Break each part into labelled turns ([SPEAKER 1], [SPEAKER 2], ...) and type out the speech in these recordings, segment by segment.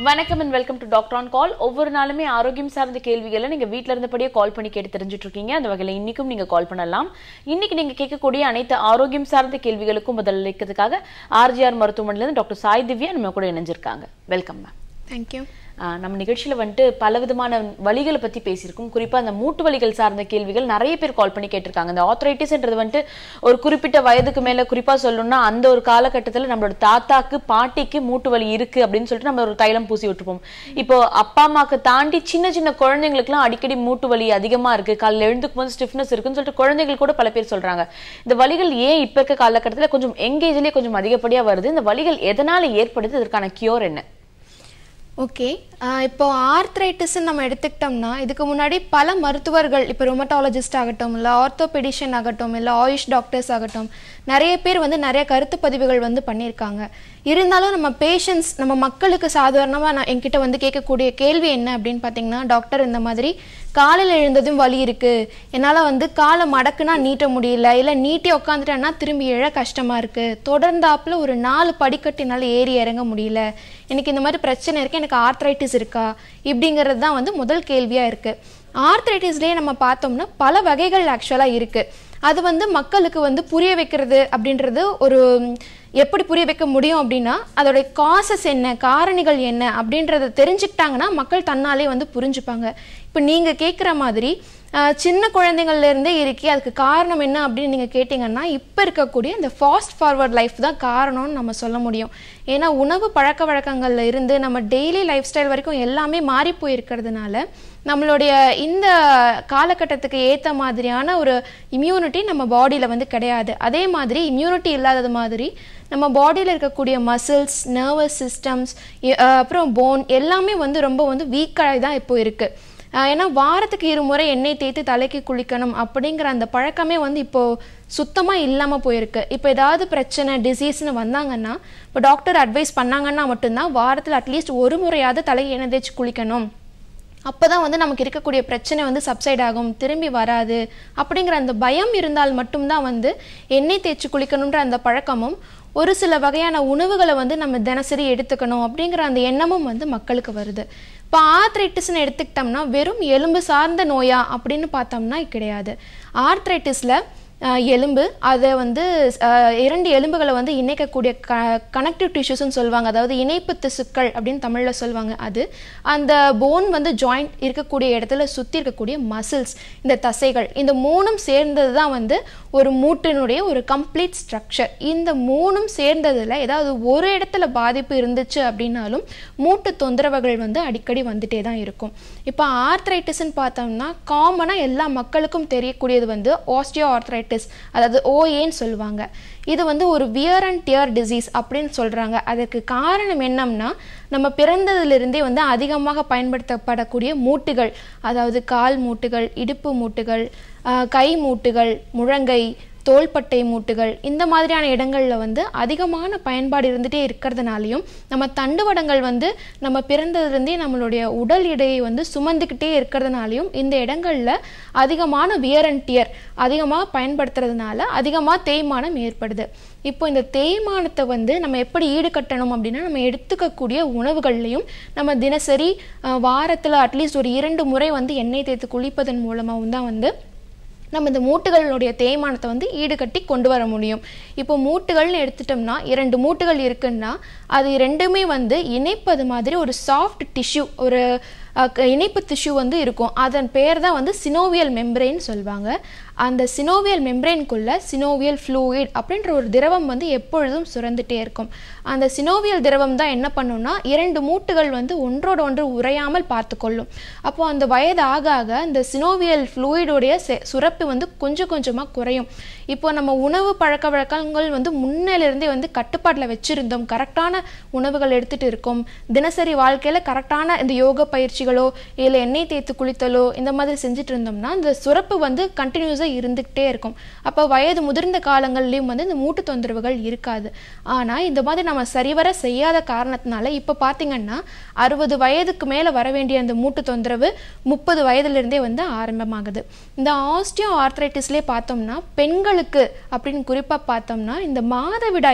[SPEAKER 1] வணக்கம் and welcome to doctor on call ஒவ்வொரு நாளுமே ஆரோக்கியம் சார்ந்த கேள்விகளை நீங்க வீட்ல இருந்தபடியே கால் பண்ணி கேட்டு தெரிஞ்சுட்டு இருக்கீங்க அந்த வகையில இன்னைக்கும் நீங்க கால் பண்ணலாம் இன்னைக்கு நீங்க கேட்கக்கூடிய அனைத்து ஆரோக்கியம் சார்ந்த கேள்விகளுக்கும் பதிலளிக்கிறதுக்காக ஆர்ஜிஆர் மருத்துவமனையில இருந்து டாக்டர் சாய் திவ்யா நம்ம கூட இணைஞ்சிருக்காங்க வெல்கம் மேம்
[SPEAKER 2] தேங்க்யூ
[SPEAKER 1] ஆஹ் நம்ம நிகழ்ச்சியில வந்துட்டு பலவிதமான வலிகளை பத்தி பேசியிருக்கோம் குறிப்பா அந்த மூட்டு வலிகள் சார்ந்த கேள்விகள் நிறைய பேர் கால் பண்ணி கேட்டிருக்காங்க இந்த ஆத்தரைட்டிஸ்ன்றது வந்துட்டு ஒரு குறிப்பிட்ட வயதுக்கு மேல குறிப்பா சொல்லணும்னா அந்த ஒரு காலகட்டத்துல நம்மளோட தாத்தாக்கு பாட்டிக்கு மூட்டு வலி இருக்கு அப்படின்னு சொல்லிட்டு நம்ம ஒரு தைலம் பூசி விட்டுருப்போம் இப்போ அப்பா அம்மாக்கு தாண்டி சின்ன சின்ன குழந்தைங்களுக்குலாம் அடிக்கடி மூட்டு வலி அதிகமா இருக்கு காலையில எழுந்துக்கும் போது ஸ்டிஃப்னஸ் இருக்குன்னு சொல்லிட்டு குழந்தைகள் கூட பல பேர் சொல்றாங்க இந்த வலிகள் ஏன் இப்ப இருக்க காலகட்டத்துல கொஞ்சம் எங்கேஜ்லயே கொஞ்சம் அதிகப்படியா வருது இந்த வலிகள் எதனால ஏற்படுது இதற்கான கியூர் என்ன
[SPEAKER 2] ஓகே இப்போ ஆர்த்ரைட்டிஸ்ன்னு நம்ம எடுத்துக்கிட்டோம்னா இதுக்கு முன்னாடி பல மருத்துவர்கள் இப்போ ரொமட்டாலஜிஸ்ட் ஆகட்டும் இல்லை ஆர்த்தோபெடிஷன் ஆகட்டும் இல்லை ஆயுஷ் டாக்டர்ஸ் ஆகட்டும் நிறைய பேர் வந்து நிறைய கருத்து பதிவுகள் வந்து பண்ணியிருக்காங்க இருந்தாலும் நம்ம பேஷண்ட்ஸ் நம்ம மக்களுக்கு சாதாரணமாக நான் என்கிட்ட வந்து கேட்கக்கூடிய கேள்வி என்ன அப்படின்னு பார்த்தீங்கன்னா டாக்டர் இந்த மாதிரி காலையில் எழுந்ததும் வலி இருக்குது என்னால் வந்து காலை மடக்குனா நீட்ட முடியல இல்லை நீட்டி உட்காந்துட்டேன்னா திரும்பி எழ கஷ்டமாக இருக்குது தொடர்ந்தாப்புல ஒரு நாலு படிக்கட்டினால ஏறி இறங்க முடியல எனக்கு இந்த மாதிரி பிரச்சனை இருக்குது எனக்கு ஆர்த்ரைட்டிஸ் இருக்கா இப்படிங்கிறது தான் வந்து முதல் கேள்வியாக இருக்குது ஆர்த்ரைட்டிஸ்லேயே நம்ம பார்த்தோம்னா பல வகைகள் ஆக்சுவலாக இருக்குது அது வந்து மக்களுக்கு வந்து புரிய வைக்கிறது அப்படின்றது ஒரு ம், எப்படி புரிய வைக்க முடியும் அப்படின்னா அதோடைய காசஸ் என்ன காரணிகள் என்ன அப்படின்றத தெரிஞ்சுக்கிட்டாங்கன்னா மக்கள் தன்னாலே வந்து புரிஞ்சுப்பாங்க இப்போ நீங்கள் கேட்குற மாதிரி ஆஹ், சின்ன குழந்தைங்கள்ல இருந்தே இருக்கே அதுக்கு காரணம் என்ன அப்படின்னு நீங்கள் கேட்டிங்கன்னா இப்போ இருக்கக்கூடிய இந்த ஃபாஸ்ட் ஃபார்வர்ட் லைஃப் தான் காரணம்னு நம்ம சொல்ல முடியும் ஏன்னா உணவு பழக்க வழக்கங்கள்ல இருந்து நம்ம டெய்லி லைஃப் ஸ்டைல் வரைக்கும் எல்லாமே மாறி போயிருக்கிறதுனால நம்மளுடைய இந்த காலகட்டத்துக்கு ஏற்ற மாதிரியான ஒரு இம்யூனிட்டி நம்ம பாடியில் வந்து கிடையாது அதே மாதிரி இம்யூனிட்டி இல்லாதது மாதிரி நம்ம பாடியில் இருக்கக்கூடிய மசில்ஸ் நர்வஸ் சிஸ்டம்ஸ் அப்புறம் போன் எல்லாமே வந்து ரொம்ப வந்து வீக்காகி தான் இப்போ இருக்குது ஆஹ் ஏன்னா வாரத்துக்கு இருமுறை எண்ணெய் தேய்த்து தலைக்கு குளிக்கணும் அப்படிங்கிற அந்த பழக்கமே வந்து இப்போ சுத்தமாக இல்லாமல் போயிருக்கு இப்போ ஏதாவது பிரச்சனை டிசீஸ்னு வந்தாங்கன்னா இப்போ டாக்டர் அட்வைஸ் பண்ணாங்கன்னா மட்டும்தான் வாரத்தில் அட்லீஸ்ட் ஒரு முறையாவது தலைக்கு எண்ணெய் தேய்ச்சி குளிக்கணும் அப்போ தான் வந்து நமக்கு இருக்கக்கூடிய பிரச்சனை வந்து சப்சைட் ஆகும் திரும்பி வராது அப்படிங்கிற அந்த பயம் இருந்தால் மட்டும்தான் வந்து எண்ணெய் தேய்ச்சி குளிக்கணுன்ற அந்த பழக்கமும் ஒரு சில வகையான உணவுகளை வந்து நம்ம தினசரி எடுத்துக்கணும் அப்படிங்கிற அந்த எண்ணமும் வந்து மக்களுக்கு வருது இப்போ ஆர்த்ரைட்டிஸ்னு எடுத்துக்கிட்டோம்னா வெறும் எலும்பு சார்ந்த நோயா அப்படின்னு பார்த்தோம்னா கிடையாது ஆர்த்ரைட்டிஸில் ஆஹ் எலும்பு அதை வந்து ஆஹ் இரண்டு எலும்புகளை வந்து இணைக்கக்கூடிய க கனெக்டிவ் டிஷ்யூஸ்னு சொல்லுவாங்க அதாவது இணைப்பு திசுக்கள் அப்படின்னு தமிழில் சொல்லுவாங்க அது அந்த போன் வந்து ஜாயிண்ட் இருக்கக்கூடிய இடத்துல சுற்றி இருக்கக்கூடிய மசில்ஸ் இந்த தசைகள் இந்த மூணும் சேர்ந்தது தான் வந்து ஒரு மூட்டினுடைய ஒரு கம்ப்ளீட் ஸ்ட்ரக்சர் இந்த மூணும் சேர்ந்ததில் ஏதாவது ஒரு இடத்துல பாதிப்பு இருந்துச்சு அப்படின்னாலும் மூட்டு தொந்தரவுகள் வந்து அடிக்கடி வந்துட்டே தான் இருக்கும் இப்போ ஆர்த்ரைட்டிஸ்ன்னு பார்த்தோம்னா காமனாக எல்லா மக்களுக்கும் தெரியக்கூடியது வந்து ஆஸ்டியோ ஆர்த்ரைட்டிஸ் அதாவது ஓஏன்னு சொல்லுவாங்க இது வந்து ஒரு வியர் அண்ட் டியர் டிசீஸ் அப்படின்னு சொல்கிறாங்க அதற்கு காரணம் என்னம்னா நம்ம பிறந்ததிலிருந்தே வந்து அதிகமாக பயன்படுத்தப்படக்கூடிய மூட்டுகள் அதாவது கால் மூட்டுகள் இடுப்பு மூட்டுகள் ஆஹ் கை மூட்டுகள் முழங்கை தோள்பட்டை மூட்டுகள் இந்த மாதிரியான இடங்களில் வந்து அதிகமான பயன்பாடு இருந்துகிட்டே இருக்கிறதுனாலையும் நம்ம தண்டுவடங்கள் வந்து நம்ம பிறந்ததுலேருந்தே நம்மளுடைய உடல் எடையை வந்து சுமந்துக்கிட்டே இருக்கிறதுனாலையும் இந்த இடங்களில் அதிகமான வியர் அண்ட் டியர் அதிகமாக பயன்படுத்துறதுனால அதிகமாக தேய்மானம் ஏற்படுது இப்போ இந்த தேய்மானத்தை வந்து நம்ம எப்படி ஈடுகட்டணும் அப்படின்னா நம்ம எடுத்துக்கக்கூடிய உணவுகள்லையும் நம்ம தினசரி வாரத்தில் அட்லீஸ்ட் ஒரு இரண்டு முறை வந்து எண்ணெய் தேய்த்து குளிப்பதன் மூலமாகவும் தான் வந்து நம்ம இந்த மூட்டுகளுடைய தேய்மானத்தை வந்து ஈடுகட்டி கொண்டு வர முடியும் இப்போ மூட்டுகள்னு எடுத்துட்டோம்னா இரண்டு மூட்டுகள் இருக்குன்னா அது ரெண்டுமே வந்து இணைப்பது மாதிரி ஒரு சாஃப்ட் டிஷ்யூ ஒரு அஹ், க- இணைப்பு டிஷ்யூ வந்து இருக்கும் அதன் பேர் தான் வந்து சினோவியல் மெம்பரேன் சொல்லுவாங்க அந்த சினோவியல் மெம்பரேனுக்குள்ள சினோவியல் ஃப்ளூயிட் அப்படின்ற ஒரு திரவம் வந்து எப்பொழுதும் சுரந்துட்டே இருக்கும் அந்த சினோவியல் திரவம் தான் என்ன பண்ணும்னா இரண்டு மூட்டுகள் வந்து ஒன்றோடு ஒன்று உறையாமல் பார்த்துக்கொள்ளும் அப்போ அந்த வயது ஆக ஆக இந்த சினோவியல் ஃப்ளூயிடுடைய சுரப்பு வந்து கொஞ்சம் கொஞ்சமாக குறையும் இப்போ நம்ம உணவு பழக்க வழக்கங்கள் வந்து முன்னிலிருந்தே வந்து கட்டுப்பாட்டில் வச்சுருந்தோம் கரெக்டான உணவுகள் எடுத்துகிட்டு இருக்கோம் தினசரி வாழ்க்கையில் கரெக்டான இந்த யோக பயிற்சிகளோ இல்லை எண்ணெய் தேய்த்து குளித்தலோ இந்த மாதிரி செஞ்சுட்டு இருந்தோம்னா இந்த சுரப்பு வந்து கண்டினியூஸாக இருந்துக்கிட்டே இருக்கும் அப்போ வயது முதிர்ந்த காலங்கள்லேயும் வந்து இந்த மூட்டு தொந்தரவுகள் இருக்காது ஆனால் இந்த மாதிரி நம்ம சரிவர செய்யாத காரணத்தினால இப்போ பார்த்தீங்கன்னா அறுபது வயதுக்கு மேலே வர வேண்டிய அந்த மூட்டு தொந்தரவு முப்பது வயதிலிருந்தே வந்து ஆரம்பமாகுது இந்த ஆஸ்டியோ ஆர்த்ரைட்டிஸ்லேயே பார்த்தோம்னா பெண்களுக்கு அப்படின்னு குறிப்பாக பார்த்தோம்னா இந்த மாதவிடாய்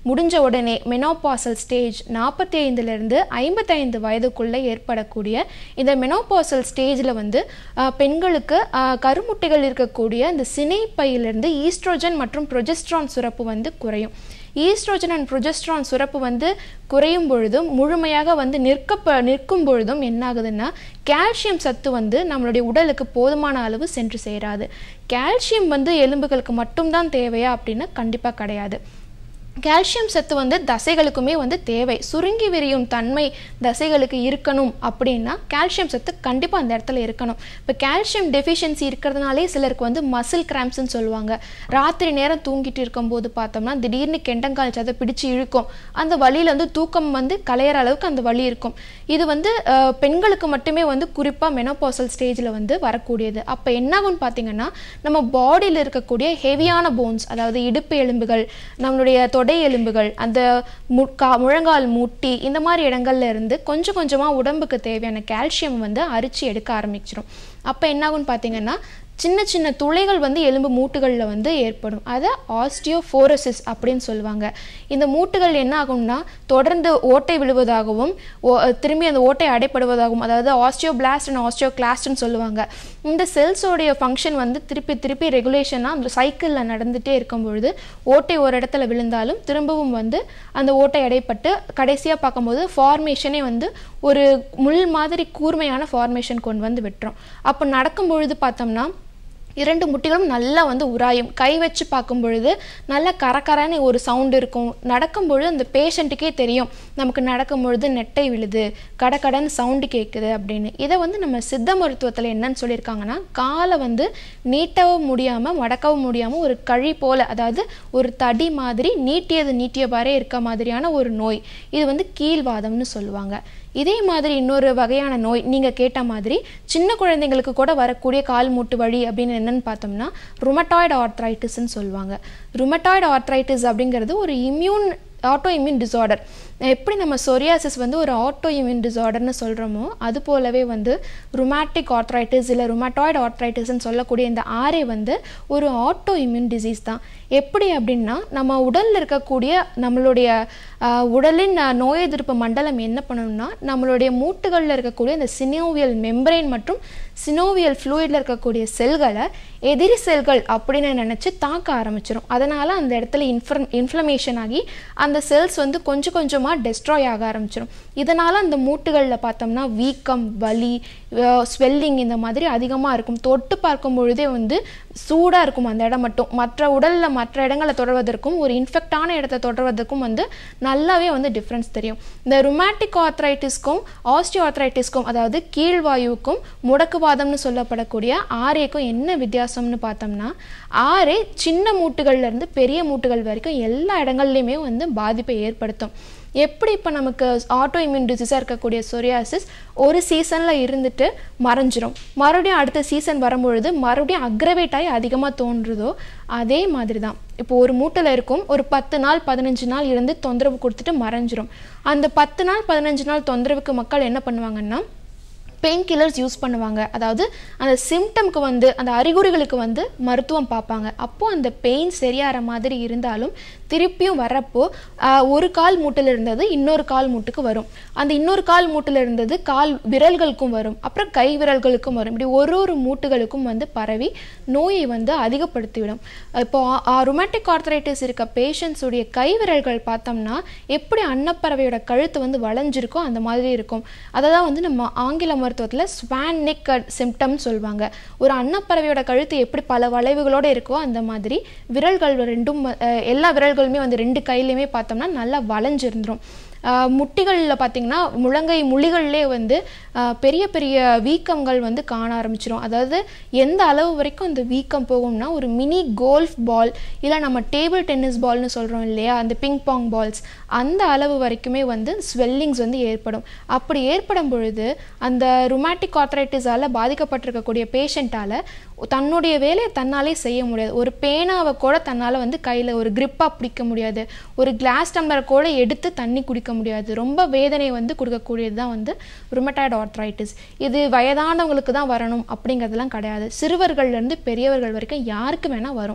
[SPEAKER 2] முடிஞ்ச உடனே மெனோபாசல் ஸ்டேஜ் நாற்பத்தி ஐந்துலேருந்து ஐம்பத்தைந்து வயதுக்குள்ளே ஏற்படக்கூடிய இந்த மெனோபாசல் ஸ்டேஜில் வந்து ஆஹ், பெண்களுக்கு ஆஹ், கருமுட்டைகள் இருக்கக்கூடிய இந்த சினைப்பையிலிருந்து ஈஸ்ட்ரோஜன் மற்றும் ப்ரொஜெஸ்ட்ரான் சுரப்பு வந்து குறையும் ஈஸ்ட்ரோஜன் அண்ட் ப்ரொஜெஸ்ட்ரான் சுரப்பு வந்து குறையும் பொழுதும் முழுமையாக வந்து நிற்க நிற்கும் பொழுதும் என்ன ஆகுதுன்னா கால்சியம் சத்து வந்து நம்மளுடைய உடலுக்கு போதுமான அளவு சென்று சேராது கால்சியம் வந்து எலும்புகளுக்கு மட்டும்தான் தேவையா அப்படின்னா கண்டிப்பாக கிடையாது கால்சியம் சத்து வந்து தசைகளுக்குமே வந்து தேவை சுருங்கி விரியும் தன்மை தசைகளுக்கு இருக்கணும் அப்படின்னா கால்சியம் சத்து கண்டிப்பாக அந்த இடத்துல இருக்கணும் இப்போ கால்சியம் டெஃபிஷியன்சி இருக்கிறதுனாலே சிலருக்கு வந்து மசில் கிராம்ப்ஸ்னு சொல்லுவாங்க ராத்திரி நேரம் தூங்கிட்டு இருக்கும்போது பார்த்தோம்னா திடீர்னு கெண்டங்கால் சதை பிடிச்சு இழுக்கும் அந்த வலியில வந்து தூக்கம் வந்து கலையிற அளவுக்கு அந்த வலி இருக்கும் இது வந்து அஹ், பெண்களுக்கு மட்டுமே வந்து குறிப்பாக மெனோபாசல் ஸ்டேஜில் வந்து வரக்கூடியது அப்போ என்னாகும்னு பார்த்தீங்கன்னா நம்ம பாடியில் இருக்கக்கூடிய ஹெவியான போன்ஸ் அதாவது இடுப்பு எலும்புகள் நம்மளுடைய தொடை எலும்புகள் அந்த மு- கா- முழங்கால் முட்டி இந்த மாதிரி இடங்கள்ல இருந்து கொஞ்சம் கொஞ்சமாக உடம்புக்கு தேவையான கால்சியம் வந்து அரிச்சு எடுக்க ஆரம்பிச்சிடும் அப்போ என்னாகும்னு பார்த்தீங்கன்னா சின்ன சின்ன துளைகள் வந்து எலும்பு மூட்டுகளில் வந்து ஏற்படும் அதை ஆஸ்டியோஃபோரசிஸ் அப்படின்னு சொல்லுவாங்க இந்த மூட்டுகள் என்ன ஆகும்னா தொடர்ந்து ஓட்டை விழுவதாகவும் ஓ- திரும்பி அந்த ஓட்டை அடைப்படுவதாகவும் அதாவது ஆஸ்டியோபிளாஸ்ட் அண்ட் ஆஸ்டியோகிளாஸ்ட்னு சொல்லுவாங்க இந்த செல்ஸோடைய ஃபங்க்ஷன் வந்து திருப்பி திருப்பி ரெகுலேஷனாக அந்த சைக்கிளில் நடந்துகிட்டே இருக்கும் பொழுது ஓட்டை ஒரு இடத்துல விழுந்தாலும் திரும்பவும் வந்து அந்த ஓட்டை அடைப்பட்டு கடைசியாக பார்க்கும்போது ஃபார்மேஷனே வந்து ஒரு முள் மாதிரி கூர்மையான ஃபார்மேஷன் கொண்டு வந்து விட்டுரும் அப்போ நடக்கும் பொழுது பார்த்தோம்னா இரண்டு முட்டிகளும் நல்லா வந்து உராயும் கை வச்சு பார்க்கும் பொழுது நல்ல கரகரன்னு ஒரு சவுண்ட் இருக்கும் நடக்கும் பொழுது அந்த பேஷண்ட்டுக்கே தெரியும் நமக்கு நடக்கும் பொழுது நெட்டை விழுது கடகடன்னு சவுண்டு கேட்குது அப்படின்னு இதை வந்து நம்ம சித்த மருத்துவத்தில் என்னன்னு சொல்லியிருக்காங்கன்னா காலை வந்து நீட்டவும் முடியாமல் மடக்கவும் முடியாமல் ஒரு கழி போல அதாவது ஒரு தடி மாதிரி நீட்டியது நீட்டியபாரே இருக்க மாதிரியான ஒரு நோய் இது வந்து கீழ்வாதம்னு சொல்லுவாங்க இதே மாதிரி இன்னொரு வகையான நோய் நீங்கள் கேட்ட மாதிரி சின்ன குழந்தைங்களுக்கு கூட வரக்கூடிய கால் மூட்டு வலி அப்படின்னு என்னன்னு பார்த்தோம்னா ருமட்டாய்டு ஆர்த்ரைட்டிஸ்ன்னு சொல்லுவாங்க ருமட்டாய்டு ஆர்த்ரைட்டிஸ் அப்படிங்கிறது ஒரு இம்யூன் ஆட்டோ இம்யூன் டிசார்டர் எப்படி நம்ம சொரியாசிஸ் வந்து ஒரு ஆட்டோ இம்யூன் டிசார்டர்னு சொல்கிறோமோ அது போலவே வந்து ருமேட்டிக் ஆர்த்ரைட்டிஸ் இல்லை ருமட்டாய்டு ஆர்த்ரைட்டிஸ்ன்னு சொல்லக்கூடிய இந்த ஆரே வந்து ஒரு ஆட்டோ இம்யூன் டிசீஸ் தான் எப்படி அப்படின்னா நம்ம உடலில் இருக்கக்கூடிய நம்மளுடைய ஆஹ், உடலின் ஆஹ், நோய் எதிர்ப்பு மண்டலம் என்ன பண்ணணும்னா நம்மளுடைய மூட்டுகளில் இருக்கக்கூடிய இந்த சினோவியல் மெம்பரேன் மற்றும் சினோவியல் ஃப்ளூயிடில் இருக்கக்கூடிய செல்களை எதிரி செல்கள் அப்படின்னு நினச்சி தாக்க ஆரம்பிச்சிடும் அதனால் அந்த இடத்துல இன்ஃபர் இன்ஃப்ளமேஷன் ஆகி அந்த செல்ஸ் வந்து கொஞ்சம் கொஞ்சமாக டெஸ்ட்ராய் ஆக ஆரம்பிச்சிடும் இதனால் அந்த மூட்டுகளில் பார்த்தோம்னா வீக்கம் வலி ஸ்வெல்லிங் இந்த மாதிரி அதிகமாக இருக்கும் தொட்டு பார்க்கும் பொழுதே வந்து சூடாக இருக்கும் அந்த இடம் மட்டும் மற்ற உடலில் மற்ற இடங்களை தொடர்வதற்கும் ஒரு இன்ஃபெக்டான இடத்தை தொடர்வதற்கும் வந்து நல்லாவே வந்து டிஃப்ரென்ஸ் தெரியும் இந்த ருமேட்டிக் ஆர்த்ரைட்டிஸ்க்கும் ஆஸ்டியோ ஆர்த்ரைட்டிஸ்க்கும் அதாவது கீழ்வாயுவுக்கும் முடக்குவாதம்னு சொல்லப்படக்கூடிய ஆரேக்கும் என்ன வித்தியாசம்னு பார்த்தோம்னா ஆரே சின்ன மூட்டுகள்ல இருந்து பெரிய மூட்டுகள் வரைக்கும் எல்லா இடங்கள்லையுமே வந்து பாதிப்பை ஏற்படுத்தும் எப்படி இப்போ நமக்கு ஆட்டோ இம்யூன் டிசீஸாக இருக்கக்கூடிய சொரியாசிஸ் ஒரு சீசனில் இருந்துட்டு மறைஞ்சிரும் மறுபடியும் அடுத்த சீசன் வரும்பொழுது மறுபடியும் அக்ரவேட் ஆகி அதிகமாக தோன்றுதோ அதே மாதிரி தான் இப்போ ஒரு மூட்டில் இருக்கும் ஒரு பத்து நாள் பதினஞ்சு நாள் இருந்து தொந்தரவு கொடுத்துட்டு மறைஞ்சிரும் அந்த பத்து நாள் பதினஞ்சு நாள் தொந்தரவுக்கு மக்கள் என்ன பண்ணுவாங்கன்னா பெயின் கில்லர்ஸ் யூஸ் பண்ணுவாங்க அதாவது அந்த சிம்டம்க்கு வந்து அந்த அறிகுறிகளுக்கு வந்து மருத்துவம் பார்ப்பாங்க அப்போது அந்த பெயின் சரியாகிற மாதிரி இருந்தாலும் திருப்பியும் வரப்போ ஆஹ், ஒரு கால் மூட்டில் இருந்தது இன்னொரு கால் மூட்டுக்கு வரும் அந்த இன்னொரு கால் மூட்டில் இருந்தது கால் விரல்களுக்கும் வரும் அப்புறம் கை விரல்களுக்கும் வரும் இப்படி ஒரு ஒரு மூட்டுகளுக்கும் வந்து பரவி நோயை வந்து அதிகப்படுத்திவிடும் இப்போ ருமேட்டிக் ஆர்த்தரைட்டிஸ் இருக்க பேஷண்ட்ஸ் உடைய கை விரல்கள் பார்த்தோம்னா எப்படி அன்னப்பறவையோட கழுத்து வந்து வளைஞ்சிருக்கோ அந்த மாதிரி இருக்கும் அதை தான் வந்து நம்ம ஆங்கில மருத்துவத்தில் ஸ்வான் நெக் சிம்டம் சொல்லுவாங்க ஒரு அன்னப்பறவையோட கழுத்து எப்படி பல வளைவுகளோடு இருக்கோ அந்த மாதிரி விரல்கள் ரெண்டும் அஹ், எல்லா விரல்களுமே வந்து ரெண்டு கையிலையுமே பார்த்தோம்னா நல்லா வளைஞ்சிருந்துரும் முட்டிகளில் பார்த்தீங்கன்னா முழங்கை முழிகள்லே வந்து ஆஹ், பெரிய பெரிய வீக்கங்கள் வந்து காண ஆரம்பிச்சிரும் அதாவது எந்த அளவு வரைக்கும் அந்த வீக்கம் போகும்னா ஒரு மினி கோல்ஃப் பால் இல்லை நம்ம டேபிள் டென்னிஸ் பால்னு சொல்கிறோம் இல்லையா அந்த பிங் பாங் பால்ஸ் அந்த அளவு வரைக்குமே வந்து ஸ்வெல்லிங்ஸ் வந்து ஏற்படும் அப்படி ஏற்படும் பொழுது அந்த ருமேட்டிக் ஆர்த்தரைட்டிஸால் பாதிக்கப்பட்டிருக்கக்கூடிய பேஷண்ட்டால் தன்னுடைய வேலையை தன்னாலே செய்ய முடியாது ஒரு பேனாவை கூட தன்னால் வந்து கையில் ஒரு grip-ஆ பிடிக்க முடியாது ஒரு கிளாஸ் டம்ளர் கூட எடுத்து தண்ணி குடிக்க முடியாது ரொம்ப வேதனை வந்து கொடுக்கக்கூடியது தான் வந்து ருமட்டாய்டு ஆர்த்ரைட்டிஸ் இது வயதானவங்களுக்கு தான் வரணும் அப்படிங்கிறதுலாம் கிடையாது சிறுவர்கள்லேருந்து பெரியவர்கள் வரைக்கும் யாருக்கு வேணால் வரும்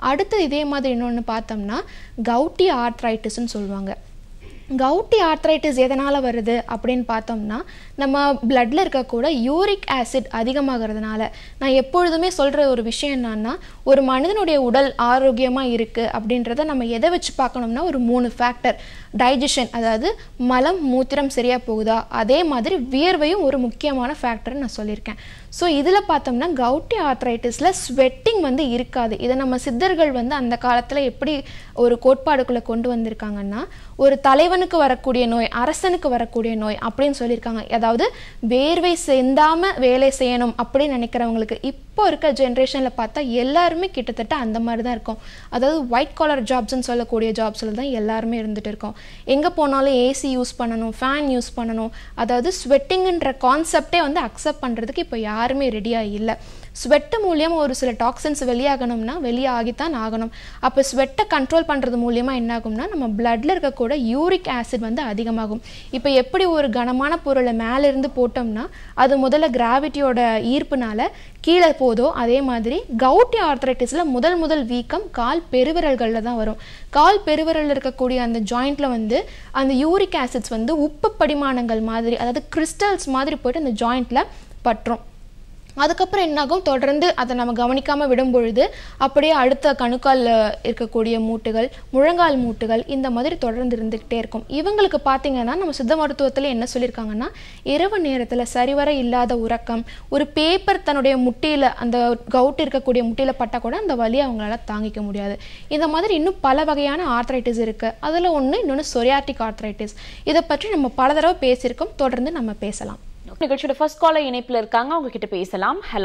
[SPEAKER 2] அடுத்து இதே மாதிரி இன்னொன்று பார்த்தோம்னா கவுட்டி ஆர்த்ரைட்டிஸ்ன்னு சொல்லுவாங்க கவுட்டி ஆர்த்ரைட்டிஸ் எதனால் வருது அப்படின்னு பார்த்தோம்னா நம்ம பிளட்டில் இருக்கக்கூட யூரிக் ஆசிட் அதிகமாகிறதுனால நான் எப்பொழுதுமே சொல்கிற ஒரு விஷயம் என்னன்னா ஒரு மனிதனுடைய உடல் ஆரோக்கியமாக இருக்குது அப்படின்றத நம்ம எதை வச்சு பார்க்கணும்னா ஒரு மூணு ஃபேக்டர் டைஜஷன் அதாவது மலம் மூத்திரம் சரியாக போகுதா அதே மாதிரி வியர்வையும் ஒரு முக்கியமான ஃபேக்டர்னு நான் சொல்லியிருக்கேன் ஸோ இதில் பார்த்தோம்னா கவுட்டி ஆர்த்ரைட்டிஸில் ஸ்வெட்டிங் வந்து இருக்காது இதை நம்ம சித்தர்கள் வந்து அந்த காலத்தில் எப்படி ஒரு கோட்பாடுக்குள்ளே கொண்டு வந்திருக்காங்கன்னா ஒரு தலைவனுக்கு வரக்கூடிய நோய் அரசனுக்கு வரக்கூடிய நோய் அப்படின்னு சொல்லியிருக்காங்க அதாவது வேர்வை சிந்தாமல் வேலை செய்யணும் அப்படின்னு நினைக்கிறவங்களுக்கு இப்போ இருக்க ஜென்ரேஷனில் பார்த்தா எல்லாருமே கிட்டத்தட்ட அந்த மாதிரி தான் இருக்கும் அதாவது ஒயிட் காலர் ஜாப்ஸ்ன்னு சொல்லக்கூடிய ஜாப்ஸில் தான் எல்லாருமே இருந்துட்டு இருக்கோம் எங்கே போனாலும் ஏசி யூஸ் பண்ணணும் ஃபேன் யூஸ் பண்ணணும் அதாவது ஸ்வெட்டிங்குன்ற கான்செப்டே வந்து அக்செப்ட் பண்ணுறதுக்கு இப்போ யாருமே ரெடியாக இல்லை ஸ்வெட்டு மூலியமாக ஒரு சில டாக்ஸின்ஸ் வெளியாகணும்னா வெளியாகித்தான் ஆகணும் அப்போ ஸ்வெட்டை கண்ட்ரோல் பண்ணுறது மூலியமாக என்ன ஆகும்னா நம்ம பிளட்டில் இருக்கக்கூட யூரிக் ஆசிட் வந்து அதிகமாகும் இப்போ எப்படி ஒரு கனமான பொருளை மேலேருந்து போட்டோம்னா அது முதல்ல கிராவிட்டியோட ஈர்ப்புனால கீழே போதோ அதே மாதிரி கவுட்டி ஆர்த்ரைட்டிஸில் முதல் முதல் வீக்கம் கால் பெருவிரல்களில் தான் வரும் கால் பெருவிரலில் இருக்கக்கூடிய அந்த ஜாயிண்ட்டில் வந்து அந்த யூரிக் ஆசிட்ஸ் வந்து உப்பு படிமானங்கள் மாதிரி அதாவது கிறிஸ்டல்ஸ் மாதிரி போயிட்டு அந்த ஜாயிண்ட்டில் பற்றும் அதுக்கப்புறம் என்னாகும் தொடர்ந்து அதை நம்ம கவனிக்காமல் விடும் பொழுது அப்படியே அடுத்த கணுக்காலில் இருக்கக்கூடிய மூட்டுகள் முழங்கால் மூட்டுகள் இந்த மாதிரி தொடர்ந்து இருந்துக்கிட்டே இருக்கும் இவங்களுக்கு பார்த்தீங்கன்னா நம்ம சித்த மருத்துவத்தில் என்ன சொல்லியிருக்காங்கன்னா இரவு நேரத்தில் சரிவர இல்லாத உறக்கம் ஒரு பேப்பர் தன்னுடைய முட்டியில் அந்த கவுட் இருக்கக்கூடிய முட்டியில் பட்டால் கூட அந்த வலியை அவங்களால தாங்கிக்க முடியாது இந்த மாதிரி இன்னும் பல வகையான ஆர்த்ரைட்டிஸ் இருக்குது அதில் ஒன்று இன்னொன்று சொரியாட்டிக் ஆர்த்ரைட்டிஸ் இதை பற்றி நம்ம பல தடவை பேசியிருக்கோம் தொடர்ந்து நம்ம பேசலாம்
[SPEAKER 1] நிகழ்ச்சியோட ஃபர்ஸ்ட் காலர் இணைப்புல இருக்காங்க அவங்க கிட்ட பேசலாம் ஹலோ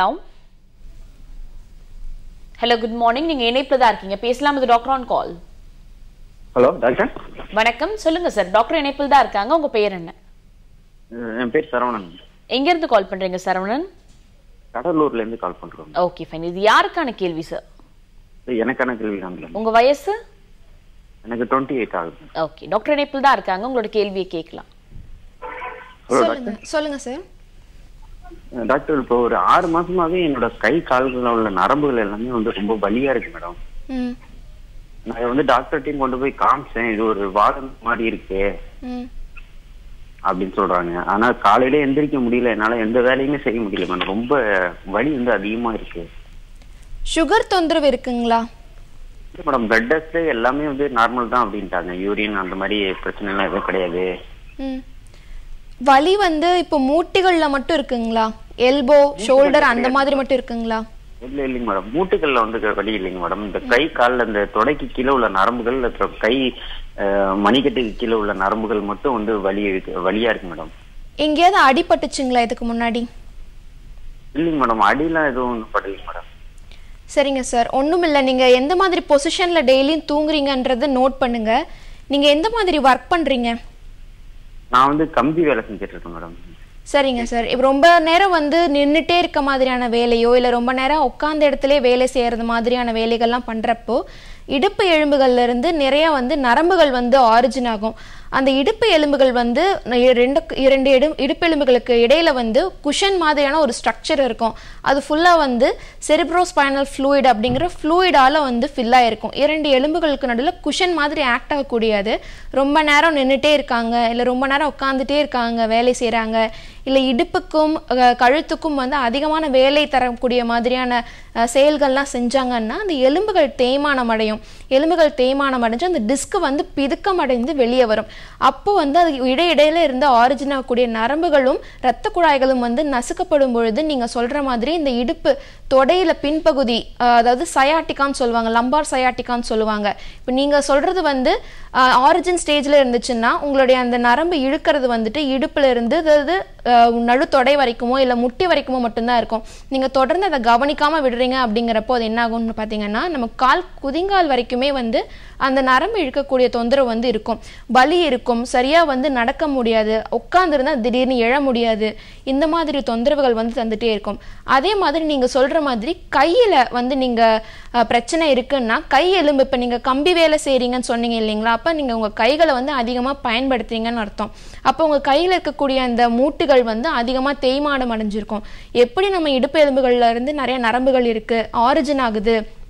[SPEAKER 1] ஹலோ குட் மார்னிங் நீங்க இணைப்புல தான் இருக்கீங்க பேசலாம் இது doctor on call
[SPEAKER 3] hello doctor
[SPEAKER 1] வணக்கம் சொல்லுங்க சார் டாக்டர் இணைப்பில் தான் இருக்காங்க உங்க பேர் என்ன
[SPEAKER 3] அஹ் என் பேர் சரவணன்
[SPEAKER 1] எங்க இருந்து கால் பண்றீங்க சரவணன்
[SPEAKER 3] கடலூர்ல இருந்து கால் பண்றோம்
[SPEAKER 1] ஓகே ஃபைன் இது யாருக்கான கேள்வி சார்
[SPEAKER 3] இது எனக்கான கேள்வி தான்
[SPEAKER 1] உங்க வயசு
[SPEAKER 3] எனக்கு டுவெண்ட்டி எயிட் ஆகுது
[SPEAKER 1] ஓகே டாக்டர் இணைப்பில் தான் இருக்காங்க உங்களோட கேள்வியை கேட்கலாம்
[SPEAKER 3] ஹலோ
[SPEAKER 2] சொல்லுங்க சொல்லுங்க சார்
[SPEAKER 3] அஹ் டாக்டர் இப்போ ஒரு ஆறு மாசமாவே என்னோட கை கால்களில் உள்ள நரம்புகள் எல்லாமே வந்து ரொம்ப வலியா இருக்கு மேடம்
[SPEAKER 2] ம்
[SPEAKER 3] நான் வந்து டாக்டர்கிட்டையும் கொண்டு போய் காமிச்சேன் இது ஒரு வாதம் மாதிரி இருக்கு
[SPEAKER 2] ம்
[SPEAKER 3] அப்படின்னு சொல்றாங்க ஆனா காலையில எந்திரிக்க முடியல என்னால எந்த வேலையுமே செய்ய முடியல மேடம் ரொம்ப வலி வந்து அதிகமா இருக்கு
[SPEAKER 2] சுகர் தொந்தரவு இருக்குங்களா
[SPEAKER 3] மேடம் பிளட் டெஸ்ட் எல்லாமே வந்து நார்மல் தான் அப்படின்ட்டாங்க யூரின் அந்த மாதிரி பிரச்சனை எல்லாம் எதுவும் கிடையாது
[SPEAKER 2] ம் வலி வந்து இப்போ மூட்டுகளில் மட்டும் இருக்குங்களா எல்போ ஷோல்டர் அந்த மாதிரி மட்டும் இருக்குங்களா
[SPEAKER 3] இல்ல இல்லைங்க மேடம் மூட்டுகள்ல வந்து வலி இல்லைங்க மேடம் இந்த கை கால்ல இந்த தொடைக்கு கீழே உள்ள நரம்புகள் அப்புறம் கை அஹ், மணிக்கட்டுக்கு கீழே உள்ள நரம்புகள் மட்டும் வந்து வலி இருக்கு வலியா இருக்கு மேடம்
[SPEAKER 2] எங்கேயாவது அடிபட்டுச்சுங்களா இதுக்கு முன்னாடி
[SPEAKER 3] இல்லைங்க மேடம் அடியெல்லாம் எதுவும் ஒன்றும் படலைங்க மேடம்
[SPEAKER 2] சரிங்க சார் ஒன்றுமில்லை நீங்கள் எந்த மாதிரி பொசிஷனில் டெய்லியும் தூங்குறீங்கன்றதை நோட் பண்ணுங்க நீங்கள் எந்த மாதிரி ஒர்க் பண்ணுறீங்க
[SPEAKER 3] நான் வந்து கம்பி வேலை செஞ்சுட்டு இருக்கேன் மேடம்
[SPEAKER 2] சரிங்க சார் இப்போ ரொம்ப நேரம் வந்து நின்றுட்டே இருக்க மாதிரியான வேலையோ இல்லை ரொம்ப நேரம் உட்காந்த இடத்துல வேலை செய்கிறது மாதிரியான வேலைகள்லாம் பண்ணுறப்போ இடுப்பு எலும்புகள்ல இருந்து நிறைய வந்து நரம்புகள் வந்து ஆரிஜின் ஆகும் அந்த இடுப்பு எலும்புகள் வந்து ந- ரெண்டு இரண்டு இடு இடுப்பு எலும்புகளுக்கு இடையில வந்து குஷன் மாதிரியான ஒரு ஸ்ட்ரக்சர் இருக்கும் அது ஃபுல்லாக வந்து செரிப்ரோஸ்பைனல் ஃப்ளூயிட் அப்படிங்கிற ஃப்ளூயிடால வந்து ஃபில் ஆயிருக்கும் இரண்டு எலும்புகளுக்கு நடுவில் குஷன் மாதிரி ஆக்ட் ஆகக்கூடியது ரொம்ப நேரம் நின்றுட்டே இருக்காங்க இல்லை ரொம்ப நேரம் உட்காந்துட்டே இருக்காங்க வேலை செய்கிறாங்க இல்லை இடுப்புக்கும் அஹ், கழுத்துக்கும் வந்து அதிகமான வேலை தரக்கூடிய மாதிரியான அஹ், செயல்கள்லாம் செஞ்சாங்கன்னா அந்த எலும்புகள் தேய்மானம் அடையும் எலும்புகள் தேய்மானம் அடைஞ்சு அந்த டிஸ்க் வந்து பிதுக்கம் அடைந்து வெளியே வரும் அப்போ வந்து அது இடையிடையில இருந்து ஆரிஜின் ஆகக்கூடிய நரம்புகளும் இரத்த குழாய்களும் வந்து நசுக்கப்படும் பொழுது நீங்க சொல்ற மாதிரி இந்த இடுப்பு தொடையில பின்பகுதி அஹ், அதாவது சயாட்டிக்கான்னு சொல்லுவாங்க லம்பார் சயாட்டிக்கான்னு சொல்லுவாங்க இப்போ நீங்க சொல்றது வந்து ஆரிஜின் ஸ்டேஜ்ல இருந்துச்சுன்னா உங்களுடைய அந்த நரம்பு இழுக்கிறது வந்துட்டு இடுப்புல இருந்து அதாவது அஹ், நடுத்தொடை வரைக்குமோ இல்லை முட்டி வரைக்குமோ மட்டும்தான் இருக்கும் நீங்க தொடர்ந்து அதை கவனிக்காம விடுறீங்க அப்படிங்கிறப்போ அது என்ன ஆகும்னு பார்த்தீங்கன்னா நம்ம கால் குதிங்கால் வரைக்குமே வந்து அந்த நரம்பு இழுக்கக்கூடிய தொந்தரவு வந்து இருக்கும் வலி இருக்கும் சரியா வந்து நடக்க முடியாது உட்காந்துருந்தா திடீர்னு எழ முடியாது இந்த மாதிரி தொந்தரவுகள் வந்து தந்துட்டே இருக்கும் அதே மாதிரி நீங்க சொல்ற மாதிரி கையில வந்து நீங்க அஹ், பிரச்சனை இருக்குன்னா கை எலும்பு இப்ப நீங்க கம்பி வேலை செய்றீங்கன்னு சொன்னீங்க இல்லைங்களா அப்ப நீங்க உங்க கைகளை வந்து அதிகமா பயன்படுத்துறீங்கன்னு அர்த்தம் அப்போ உங்க கையில இருக்கக்கூடிய அந்த மூட்டுகள் வந்து அதிகமா தேய்மானம் அடைஞ்சிருக்கும் எப்படி நம்ம இடுப்பு எலும்புகள்ல இருந்து நிறைய நரம்புகள் இருக்கு ஆரிஜின் ஆகுது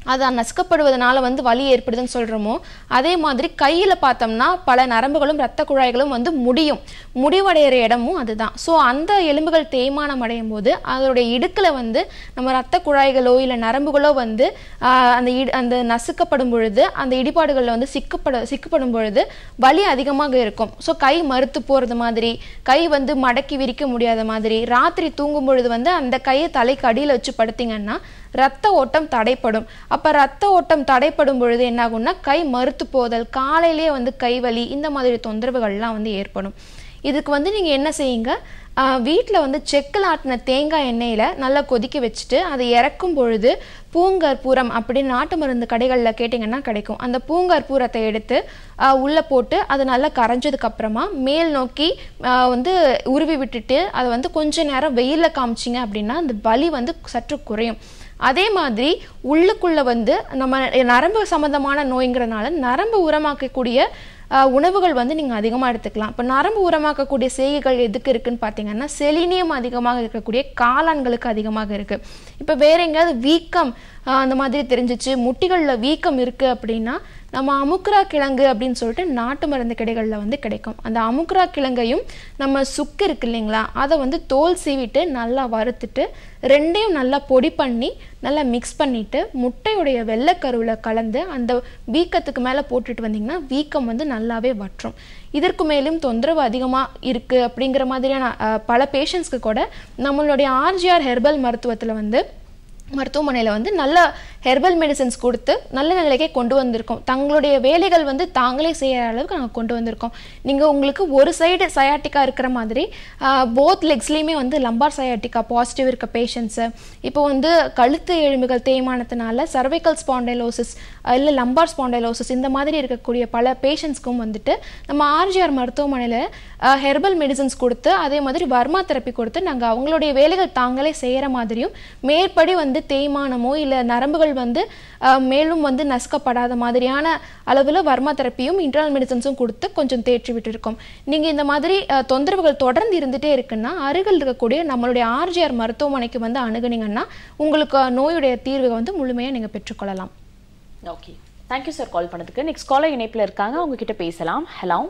[SPEAKER 2] அது நசுக்கப்படுவதனால வந்து வலி ஏற்படுதுன்னு சொல்கிறோமோ அதே மாதிரி கையில் பார்த்தோம்னா பல நரம்புகளும் இரத்த குழாய்களும் வந்து முடியும் முடிவடைகிற இடமும் அதுதான் ஸோ அந்த எலும்புகள் தேய்மானம் அடையும் போது அதோடைய இடுக்கில் வந்து நம்ம இரத்த குழாய்களோ இல்லை நரம்புகளோ வந்து ஆஹ், அந்த இடு அந்த நசுக்கப்படும் பொழுது அந்த இடிபாடுகளில் வந்து சிக்கப்பட சிக்கப்படும் பொழுது வலி அதிகமாக இருக்கும் ஸோ கை மறுத்து போகிறது மாதிரி கை வந்து மடக்கி விரிக்க முடியாத மாதிரி ராத்திரி தூங்கும் பொழுது வந்து அந்த கையை தலைக்கு அடியில் வச்சு படுத்தீங்கன்னா ரத்த ஓட்டம் தடைப்படும் அப்போ ரத்த ஓட்டம் தடைப்படும் பொழுது என்ன ஆகும்னா கை மறுத்து போதல் காலையிலேயே வந்து கை வலி இந்த மாதிரி தொந்தரவுகள்லாம் வந்து ஏற்படும் இதுக்கு வந்து நீங்கள் என்ன செய்யுங்க வீட்டில் வந்து செக்கில் ஆட்டின தேங்காய் எண்ணெயில் நல்லா கொதிக்க வச்சுட்டு அதை இறக்கும் பொழுது பூங்கற்பூரம் அப்படின்னு நாட்டு மருந்து கடைகளில் கேட்டிங்கன்னா கிடைக்கும் அந்த பூங்கற்பூரத்தை எடுத்து ஆஹ், உள்ளே போட்டு அது நல்லா கரைஞ்சதுக்கு அப்புறமா மேல் நோக்கி ஆஹ், வந்து உருவி விட்டுட்டு அதை வந்து கொஞ்ச நேரம் வெயிலில் காமிச்சிங்க அப்படின்னா அந்த வலி வந்து சற்று குறையும் அதே மாதிரி உள்ளுக்குள்ள வந்து நம்ம நரம்பு சம்பந்தமான நோய்ங்கிறனால நரம்பு உரமாக்கக்கூடிய ஆஹ், உணவுகள் வந்து நீங்கள் அதிகமாக எடுத்துக்கலாம் இப்போ நரம்பு உரமாக்கக்கூடிய செய்கைகள் எதுக்கு இருக்குன்னு பார்த்தீங்கன்னா செலினியம் அதிகமாக இருக்கக்கூடிய காளான்களுக்கு அதிகமாக இருக்குது இப்போ வேற எங்கேயாவது வீக்கம் ஆஹ், அந்த மாதிரி தெரிஞ்சிச்சு முட்டிகளில் வீக்கம் இருக்குது அப்படின்னா நம்ம அமுக்குரா கிழங்கு அப்படின்னு சொல்லிட்டு நாட்டு மருந்து கடைகளில் வந்து கிடைக்கும் அந்த அமுக்குரா கிழங்கையும் நம்ம சுக்கு இருக்கு இல்லைங்களா அதை வந்து தோல் சீவிட்டு நல்லா வறுத்துட்டு ரெண்டையும் நல்லா பொடி பண்ணி நல்லா மிக்ஸ் பண்ணிட்டு முட்டையுடைய வெள்ளைக்கருவில் கலந்து அந்த வீக்கத்துக்கு மேலே போட்டுட்டு வந்தீங்கன்னா வீக்கம் வந்து நல்லாவே வற்றும் இதற்கு மேலும் தொந்தரவு அதிகமாக இருக்குது அப்படிங்கிற மாதிரியான அஹ், பல பேஷண்ட்ஸ்க்கு கூட நம்மளுடைய ஆர்ஜிஆர் ஹெர்பல் மருத்துவத்தில் வந்து மருத்துவமனையில் வந்து நல்ல ஹெர்பல் மெடிசன்ஸ் கொடுத்து நல்ல நிலைக்கே கொண்டு வந்திருக்கோம் தங்களுடைய வேலைகள் வந்து தாங்களே செய்கிற அளவுக்கு நாங்கள் கொண்டு வந்திருக்கோம் நீங்கள் உங்களுக்கு ஒரு சைடு சயாட்டிக்கா இருக்கிற மாதிரி போத் லெக்ஸ்லேயுமே வந்து லம்பார் சயாட்டிக்கா பாசிட்டிவ் இருக்க பேஷண்ட்ஸு இப்போ வந்து கழுத்து எலும்புகள் தேய்மானத்தினால சர்வைக்கல் ஸ்பாண்டைலோசிஸ் இல்லை லம்பார் ஸ்பாண்டைலோசிஸ் இந்த மாதிரி இருக்கக்கூடிய பல பேஷண்ட்ஸ்க்கும் வந்துட்டு நம்ம ஆர்ஜிஆர் மருத்துவமனையில் ஹெர்பல் மெடிசன்ஸ் கொடுத்து அதே மாதிரி வர்மா தெரப்பி கொடுத்து நாங்கள் அவங்களுடைய வேலைகள் தாங்களே செய்கிற மாதிரியும் மேற்படி வந்து தேய்மானமோ இல்லை நரம்புகள் வந்து அஹ், மேலும் வந்து நசுக்கப்படாத மாதிரியான அளவில் வர்மா தெரப்பியும் இன்டர்னல் மெடிசன்ஸும் கொடுத்து கொஞ்சம் தேற்றி விட்டுருக்கோம் நீங்கள் இந்த மாதிரி அஹ், தொந்தரவுகள் தொடர்ந்து இருந்துகிட்டே இருக்குன்னா அருகில் இருக்கக்கூடிய நம்மளுடைய ஆர்ஜிஆர் மருத்துவமனைக்கு வந்து அணுகுனீங்கன்னா உங்களுக்கு நோயுடைய தீர்வை வந்து முழுமையாக நீங்கள் பெற்றுக்கொள்ளலாம்
[SPEAKER 1] ஓகே தேங்க்யூ சார் கால் பண்ணதுக்கு நெக்ஸ்ட் காலர் இணைப்பில் இருக்காங்க அவங்க கிட்ட பேசலாம் ஹலோ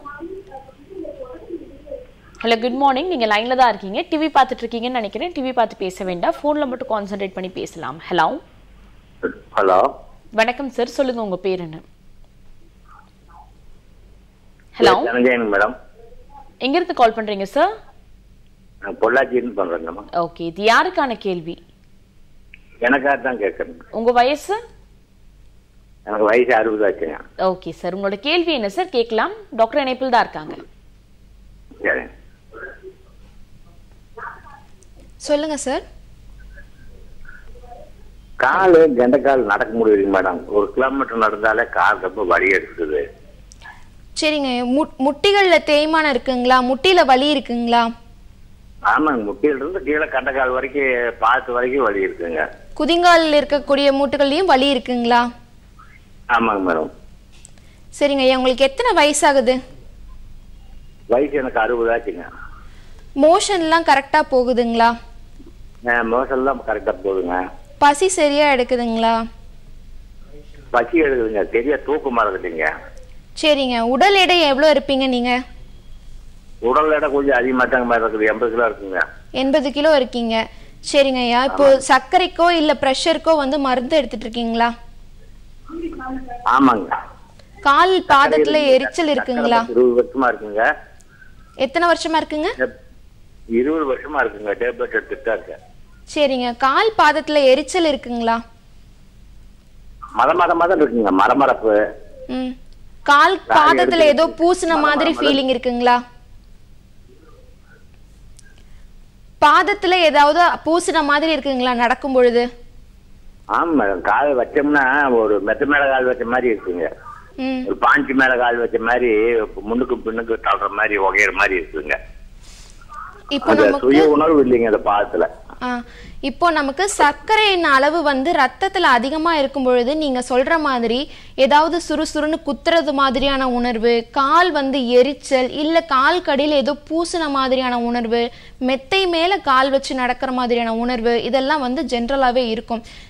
[SPEAKER 1] ஹலோ குட் மார்னிங் நீங்கள் லைனில் தான் இருக்கீங்க டிவி பார்த்துட்டு இருக்கீங்கன்னு நினைக்கிறேன் டிவி பார்த்து பேச வேண்டாம் ஃபோனில் மட்டும் கான்சென்ட்ரேட் பண்ணி பேசலாம் ஹலோ
[SPEAKER 4] ஹலோ
[SPEAKER 1] வணக்கம் சார் சொல்லுங்க உங்க பேர் என்ன ஹலோ
[SPEAKER 4] தனஞ்சயன் மேடம்
[SPEAKER 1] எங்கிருந்து கால் பண்றீங்க சார்
[SPEAKER 4] நான் பொள்ளாச்சியிருந்து பண்றேங்கம்மா
[SPEAKER 1] ஓகே இது யாருக்கான கேள்வி
[SPEAKER 4] எனக்காக தான் கேட்கறேங்க
[SPEAKER 1] உங்க வயசு
[SPEAKER 4] எனக்கு வயசு அறுபது ஆச்சுங்க
[SPEAKER 1] ஓகே சார் உங்களோட கேள்வி என்ன சார் கேட்கலாம் டாக்டர் இணைப்பில் தான் இருக்காங்க
[SPEAKER 4] சரி
[SPEAKER 2] சொல்லுங்கள் சார்
[SPEAKER 4] காலு கெண்டைக்கால் நடக்க முடியுது மேடம் ஒரு கிலோமீட்டர் நடந்தாலே கால் ரொம்ப வலி எடுக்குது
[SPEAKER 2] சரிங்க முட் முட்டிகளில் தேய்மானம் இருக்குங்களா முட்டியில் வலி இருக்குங்களா
[SPEAKER 4] ஆமாங்க முட்டியில இருந்து கீழே கண்டைக்கால் வரைக்கும் பாத்து வரைக்கும் வலி இருக்குங்க
[SPEAKER 2] குதிங்காலில் இருக்கக்கூடிய மூட்டுகள்லையும் வலி இருக்குங்களா
[SPEAKER 4] ஆமாங்க மேடம்
[SPEAKER 2] சரிங்க ஐயா உங்களுக்கு எத்தனை வயசாகுது
[SPEAKER 4] வயசு எனக்கு அறுபது ஆச்சுங்க
[SPEAKER 2] மோஷன்லாம் கரெக்டாக போகுதுங்களா
[SPEAKER 4] மோசல்லாம் கரெக்டா போகுதுங்க
[SPEAKER 2] பசி சரியா எடுக்குதுங்களா
[SPEAKER 4] பசி எடுக்குதுங்க சரியா தூக்கம் மறந்துட்டீங்க
[SPEAKER 2] சரிங்க உடல் எடை எவ்வளோ இருப்பீங்க நீங்கள்
[SPEAKER 4] உடல் எடை கொஞ்சம் அதிகமா தாங்க மேடம் இருக்குது எண்பது கிலோ இருக்குங்க
[SPEAKER 2] எண்பது கிலோ இருக்கீங்க சரிங்க ஐயா இப்போ சர்க்கரைக்கோ இல்லை ப்ரெஷருக்கோ வந்து மருந்து எடுத்துட்டு இருக்கீங்களா
[SPEAKER 4] ஆமாங்க
[SPEAKER 2] கால் பாதத்தில் எரிச்சல் இருக்குங்களா
[SPEAKER 4] இருபது வருஷமா இருக்குங்க
[SPEAKER 2] எத்தனை வருஷமா இருக்குங்க
[SPEAKER 4] இருபது வருஷமா இருக்குங்க டேப்லெட் எடுத்துட்டு தான் இருக்கேன்
[SPEAKER 2] சரிங்க கால் பாதத்தில் எரிச்சல் இருக்குங்களா
[SPEAKER 4] மத மத மதம் இருக்குங்க மரமரப்பு
[SPEAKER 2] ம் கால் பாதத்துல ஏதோ பூசின மாதிரி ஃபீலிங் இருக்குங்களா பாதத்துல ஏதாவது பூசின மாதிரி இருக்குங்களா நடக்கும் பொழுது
[SPEAKER 4] ஆமா மேடம் கால் வச்சோம்னா ஒரு மெத்த மேல கால் வச்ச மாதிரி இருக்குங்க
[SPEAKER 2] ம்
[SPEAKER 4] ஒரு பாஞ்சு மேல கால் வச்ச மாதிரி முன்னுக்கு பின்னுக்கு தள்ளுற மாதிரி உகையிற மாதிரி இருக்குங்க
[SPEAKER 2] இப்போ
[SPEAKER 4] அந்த
[SPEAKER 2] நமக்கு
[SPEAKER 4] சுய உணர்வு இல்லைங்க அந்த பாதத்துல
[SPEAKER 2] ஆ, இப்போ நமக்கு சர்க்கரையின் அளவு வந்து ரத்தத்துல அதிகமா இருக்கும் பொழுது நீங்க சொல்ற மாதிரி ஏதாவது சுறுசுறுன்னு குத்துறது மாதிரியான உணர்வு கால் வந்து எரிச்சல் இல்ல கால் கடியில ஏதோ பூசின மாதிரியான உணர்வு மெத்தை மேல கால் வச்சு நடக்கிற மாதிரியான உணர்வு இதெல்லாம் வந்து ஜென்ரலாவே இருக்கும்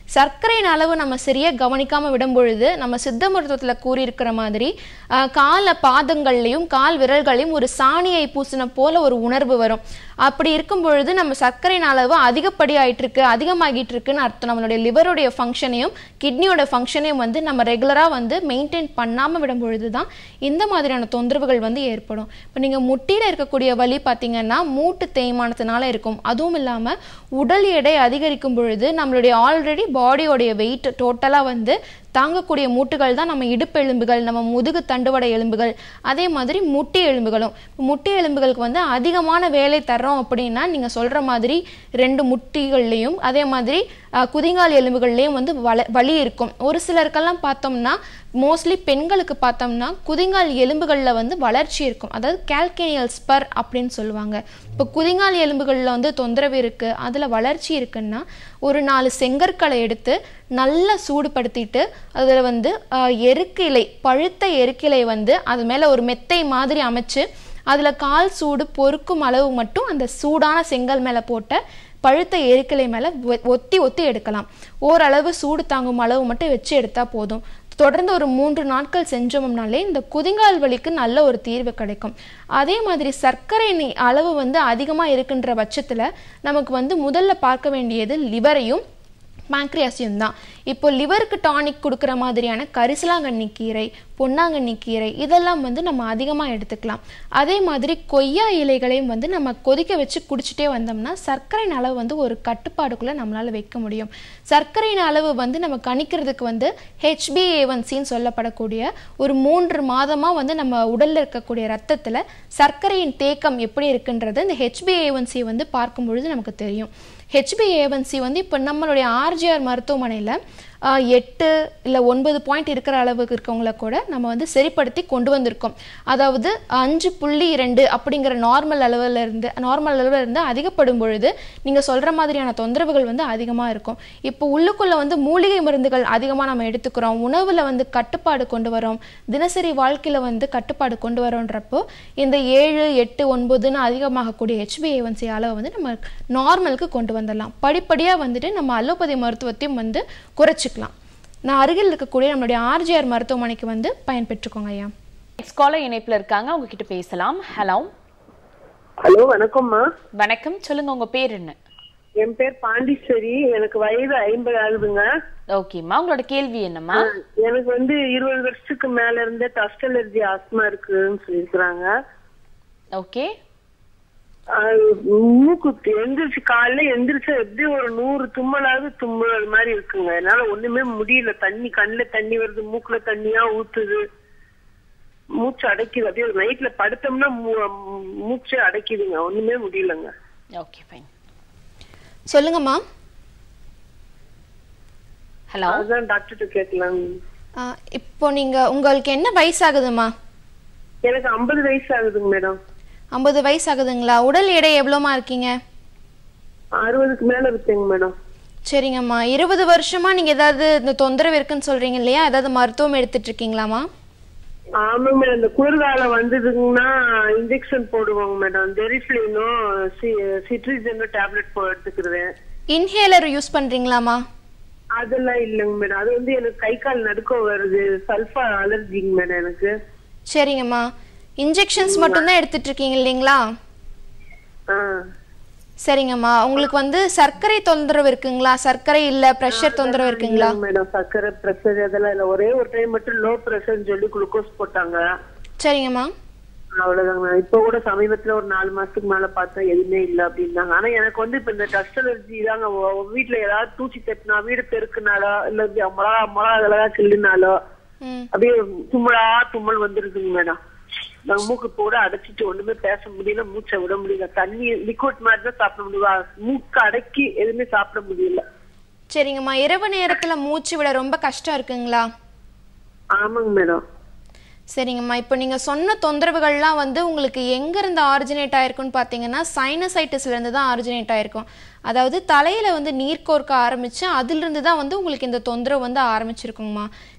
[SPEAKER 2] சர்க்கரையின் அளவு நம்ம சரியா கவனிக்காம விடும் பொழுது நம்ம சித்த மருத்துவத்துல கூறியிருக்கிற மாதிரி ஆஹ், கால பாதங்கள்லையும் கால் விரல்களையும் ஒரு சாணியை பூசின போல ஒரு உணர்வு வரும் அப்படி இருக்கும் பொழுது நம்ம சர்க்கரையின் அளவு அதிகப்படி ஆயிட்டு இருக்கு அதிகமாகிட்டு இருக்குன்னு அர்த்தம் நம்மளுடைய லிவருடைய ஃபங்க்ஷனையும் கிட்னியோட ஃபங்க்ஷனையும் வந்து நம்ம ரெகுலராக வந்து மெயின்டைன் பண்ணாமல் விடும் பொழுது தான் இந்த மாதிரியான தொந்தரவுகள் வந்து ஏற்படும் இப்போ நீங்கள் முட்டியில் இருக்கக்கூடிய வலி பார்த்தீங்கன்னா மூட்டு தேய்மானத்தினால இருக்கும் அதுவும் இல்லாமல் உடல் எடை அதிகரிக்கும் பொழுது நம்மளுடைய ஆல்ரெடி பாடியோடைய வெயிட் டோட்டலாக வந்து தாங்கக்கூடிய மூட்டுகள் தான் நம்ம இடுப்பு எலும்புகள் நம்ம முதுகு தண்டுவடை எலும்புகள் அதே மாதிரி முட்டி எலும்புகளும் இப்ப முட்டி எலும்புகளுக்கு வந்து அதிகமான வேலை தர்றோம் அப்படின்னா நீங்கள் சொல்கிற மாதிரி ரெண்டு முட்டிகள்லையும் அதே மாதிரி அஹ், குதிங்கால் எலும்புகள்லையும் வந்து வல வலி இருக்கும் ஒரு சிலருக்கெல்லாம் பார்த்தோம்னா மோஸ்ட்லி பெண்களுக்கு பார்த்தோம்னா குதிங்கால் எலும்புகளில் வந்து வளர்ச்சி இருக்கும் அதாவது கால்கேனியல் ஸ்பர் அப்படின்னு சொல்லுவாங்க இப்போ குதிங்கால் எலும்புகளில் வந்து தொந்தரவு இருக்குது அதில் வளர்ச்சி இருக்குன்னா ஒரு நாலு செங்கற்களை எடுத்து நல்லா சூடுபடுத்திட்டு அதில் வந்து ஆஹ், எருக்கிலை பழுத்த எருக்கிலை வந்து அது மேலே ஒரு மெத்தை மாதிரி அமைச்சு அதில் கால் சூடு பொறுக்கும் அளவு மட்டும் அந்த சூடான செங்கல் மேலே போட்ட பழுத்த எருக்கிலை மேலே ஒத்தி ஒத்தி எடுக்கலாம் ஓரளவு சூடு தாங்கும் அளவு மட்டும் வச்சு எடுத்தால் போதும் தொடர்ந்து ஒரு மூன்று நாட்கள் செஞ்சோம்னாலே இந்த குதிங்கால் வலிக்கு நல்ல ஒரு தீர்வு கிடைக்கும் அதே மாதிரி சர்க்கரை நி- அளவு வந்து அதிகமாக இருக்குன்ற பட்சத்தில் நமக்கு வந்து முதல்ல பார்க்க வேண்டியது லிவரையும் பேங்க்ரியாஸையும் தான் இப்போ லிவருக்கு டானிக் கொடுக்குற மாதிரியான கரிசலாங்கண்ணி கீரை பொன்னாங்கண்ணி கீரை இதெல்லாம் வந்து நம்ம அதிகமாக எடுத்துக்கலாம் அதே மாதிரி கொய்யா இலைகளையும் வந்து நம்ம கொதிக்க வச்சு குடிச்சிட்டே வந்தோம்னா சர்க்கரையின் அளவு வந்து ஒரு கட்டுப்பாடுக்குள்ளே நம்மளால் வைக்க முடியும் சர்க்கரையின் அளவு வந்து நம்ம கணிக்கிறதுக்கு வந்து ஹெச்பிஏவன்சின்னு சொல்லப்படக்கூடிய ஒரு மூன்று மாதமாக வந்து நம்ம உடலில் இருக்கக்கூடிய ரத்தத்தில் சர்க்கரையின் தேக்கம் எப்படி இருக்குன்றது இந்த ஹெச்பிஏவன்சி வந்து பார்க்கும் பொழுது நமக்கு தெரியும் ஹெச்பிஏவன்சி வந்து இப்போ நம்மளுடைய ஆர்ஜிஆர் மருத்துவமனையில் எட்டு இல்லை ஒன்பது பாயிண்ட் இருக்கிற அளவுக்கு இருக்கவங்கள கூட நம்ம வந்து சரிப்படுத்தி கொண்டு வந்திருக்கோம் அதாவது அஞ்சு புள்ளி இரண்டு அப்படிங்கிற நார்மல் அளவில் இருந்து நார்மல் அளவில் இருந்து அதிகப்படும் பொழுது நீங்கள் சொல்கிற மாதிரியான தொந்தரவுகள் வந்து அதிகமாக இருக்கும் இப்போ உள்ளுக்குள்ளே வந்து மூலிகை மருந்துகள் அதிகமாக நம்ம எடுத்துக்கிறோம் உணவில் வந்து கட்டுப்பாடு கொண்டு வரோம் தினசரி வாழ்க்கையில் வந்து கட்டுப்பாடு கொண்டு வரோன்றப்போ இந்த ஏழு எட்டு ஒன்பதுன்னு அதிகமாகக்கூடிய ஹெச்பிஏவன்சி அளவை வந்து நம்ம நார்மலுக்கு கொண்டு வந்துடலாம் படிப்படியாக வந்துட்டு நம்ம அலோபதி மருத்துவத்தையும் வந்து குறைச்சிக்கலாம் நான் அருகில் இருக்கக்கூடிய நம்மளுடைய ஆர்ஜிஆர் மருத்துவமனைக்கு வந்து பயன்பெற்றுக்கோங்க ஐயா
[SPEAKER 1] நெக்ஸ்ட் காலர் இணைப்புல இருக்காங்க அவங்க கிட்ட பேசலாம் ஹலோ
[SPEAKER 5] ஹலோ வணக்கம்மா
[SPEAKER 1] வணக்கம் சொல்லுங்க உங்க பேர் என்ன
[SPEAKER 5] என் பேர் பாண்டீஸ்வரி எனக்கு வயது ஐம்பது ஆகுதுங்க
[SPEAKER 1] ஓகேம்மா உங்களோட கேள்வி என்னம்மா
[SPEAKER 5] எனக்கு வந்து இருபது வருஷத்துக்கு மேல இருந்தே டஸ்ட் அலர்ஜி ஆஸ்மா இருக்குன்னு சொல்லியிருக்கிறாங்க
[SPEAKER 1] ஓகே
[SPEAKER 5] அது மூக்கு எந்திரிச்சு காலைல எந்திரிச்சு எப்படி ஒரு நூறு தும்மலாவது தும்மல் மாதிரி இருக்குங்க என்னால ஒண்ணுமே முடியல தண்ணி கண்ணுல தண்ணி வருது மூக்குல தண்ணியா ஊத்துது மூச்சு அடைக்குது அப்படியே நைட்ல படுத்தோம்னா மூ- மூச்சு அடைக்குதுங்க ஒண்ணுமே முடியலங்க
[SPEAKER 1] ஓகே ஃபைன்
[SPEAKER 2] சொல்லுங்கம்மா
[SPEAKER 1] ஹலோ
[SPEAKER 5] அதுதான் டாக்டர்கிட்ட கேட்கலாம்
[SPEAKER 2] ஆ, இப்போ நீங்கள் உங்களுக்கு என்ன வயசாகுதும்மா
[SPEAKER 5] எனக்கு ஐம்பது வயசு ஆகுதுங்க மேடம்
[SPEAKER 2] ஐம்பது வயசு ஆகுதுங்களா உடல் எடை எவ்வளோமா இருக்கீங்க
[SPEAKER 5] அறுபதுக்கு மேல இருக்குங்க மேடம்
[SPEAKER 2] சரிங்கம்மா இருபது வருஷமா நீங்க ஏதாவது இந்த தொந்தரவு இருக்குன்னு சொல்றீங்க இல்லையா ஏதாவது மருத்துவம் எடுத்துட்டு இருக்கீங்களாமா
[SPEAKER 5] ஆமா மேடம் இந்த குளிர்காலம் வந்ததுங்கன்னா இன்ஜெக்ஷன் போடுவாங்க மேடம் டெரிஃபிலினும் சிட்ரிஜனும் டேப்லெட் போ எடுத்துக்கிறேன்
[SPEAKER 2] இன்ஹேலர் யூஸ் பண்றீங்களாமா
[SPEAKER 5] அதெல்லாம் இல்லைங்க மேடம் அது வந்து எனக்கு கை கால் நடுக்கம் வருது சல்ஃபா அலர்ஜிங்க மேடம் எனக்கு
[SPEAKER 2] சரிங்கம்மா இன்ஜெக்ஷன்ஸ் மட்டும்தான் எடுத்துட்டு இருக்கீங்க இல்லைங்களா
[SPEAKER 5] ஆ
[SPEAKER 2] சரிங்கம்மா உங்களுக்கு வந்து சர்க்கரை தொந்தரவு இருக்குங்களா சர்க்கரை இல்ல பிரஷர் தொந்தரவு இருக்குங்களா
[SPEAKER 5] மேடம் சர்க்கரை பிரஷர் அதெல்லாம் இல்ல ஒரே ஒரு டைம் மட்டும் லோ பிரஷர்னு சொல்லி குளுக்கோஸ் போட்டாங்க
[SPEAKER 2] சரிங்கம்மா
[SPEAKER 5] அவ்வளவுதாங்க மேடம். இப்ப கூட சமீபத்துல ஒரு நாலு மாசத்துக்கு மேல பார்த்தா எதுவுமே இல்ல அப்படின்னாங்க ஆனா எனக்கு வந்து இப்ப இந்த டஸ்ட் அலர்ஜி தாங்க ஒ- ஒ- வீட்டுல ஏதாவது தூசி தட்டினா வீடு பெருக்குனாலோ இல்ல இந்த மிளகா மிளகா அதெல்லாம் கிள்ளுனாலோ
[SPEAKER 2] ம்
[SPEAKER 5] அப்படியே தும்மலா தும்மல் வந்துருக்குங்க மேடம் நாங்க மூக்கு கூட அடைச்சிட்டு ஒண்ணுமே பேச முடியல மூச்சை விட முடியல தண்ணி லிக்விட் மாதிரி தான் சாப்பிட முடியுதா மூக்கு அடக்கி எதுவுமே சாப்பிட முடியல
[SPEAKER 2] சரிங்கம்மா இரவு நேரத்துல மூச்சு விட ரொம்ப கஷ்டம் இருக்குங்களா
[SPEAKER 5] ஆமாங்க மேடம்
[SPEAKER 2] சரிங்கம்மா இப்போ நீங்கள் சொன்ன தொந்தரவுகள்லாம் வந்து உங்களுக்கு எங்கேருந்து ஆரிஜினேட் ஆயிருக்குன்னு பார்த்தீங்கன்னா சைனசைட்டிஸ்லேருந்து தான் ஆரிஜினேட் ஆயிருக்கும் அதாவது தலையில் வந்து நீர் கோர்க்க ஆரம்பித்து அதிலிருந்து தான் வந்து உங்களுக்கு இந்த தொந்தரவு வந்து ஆரம்பிச்சிருக்குங்கம்மா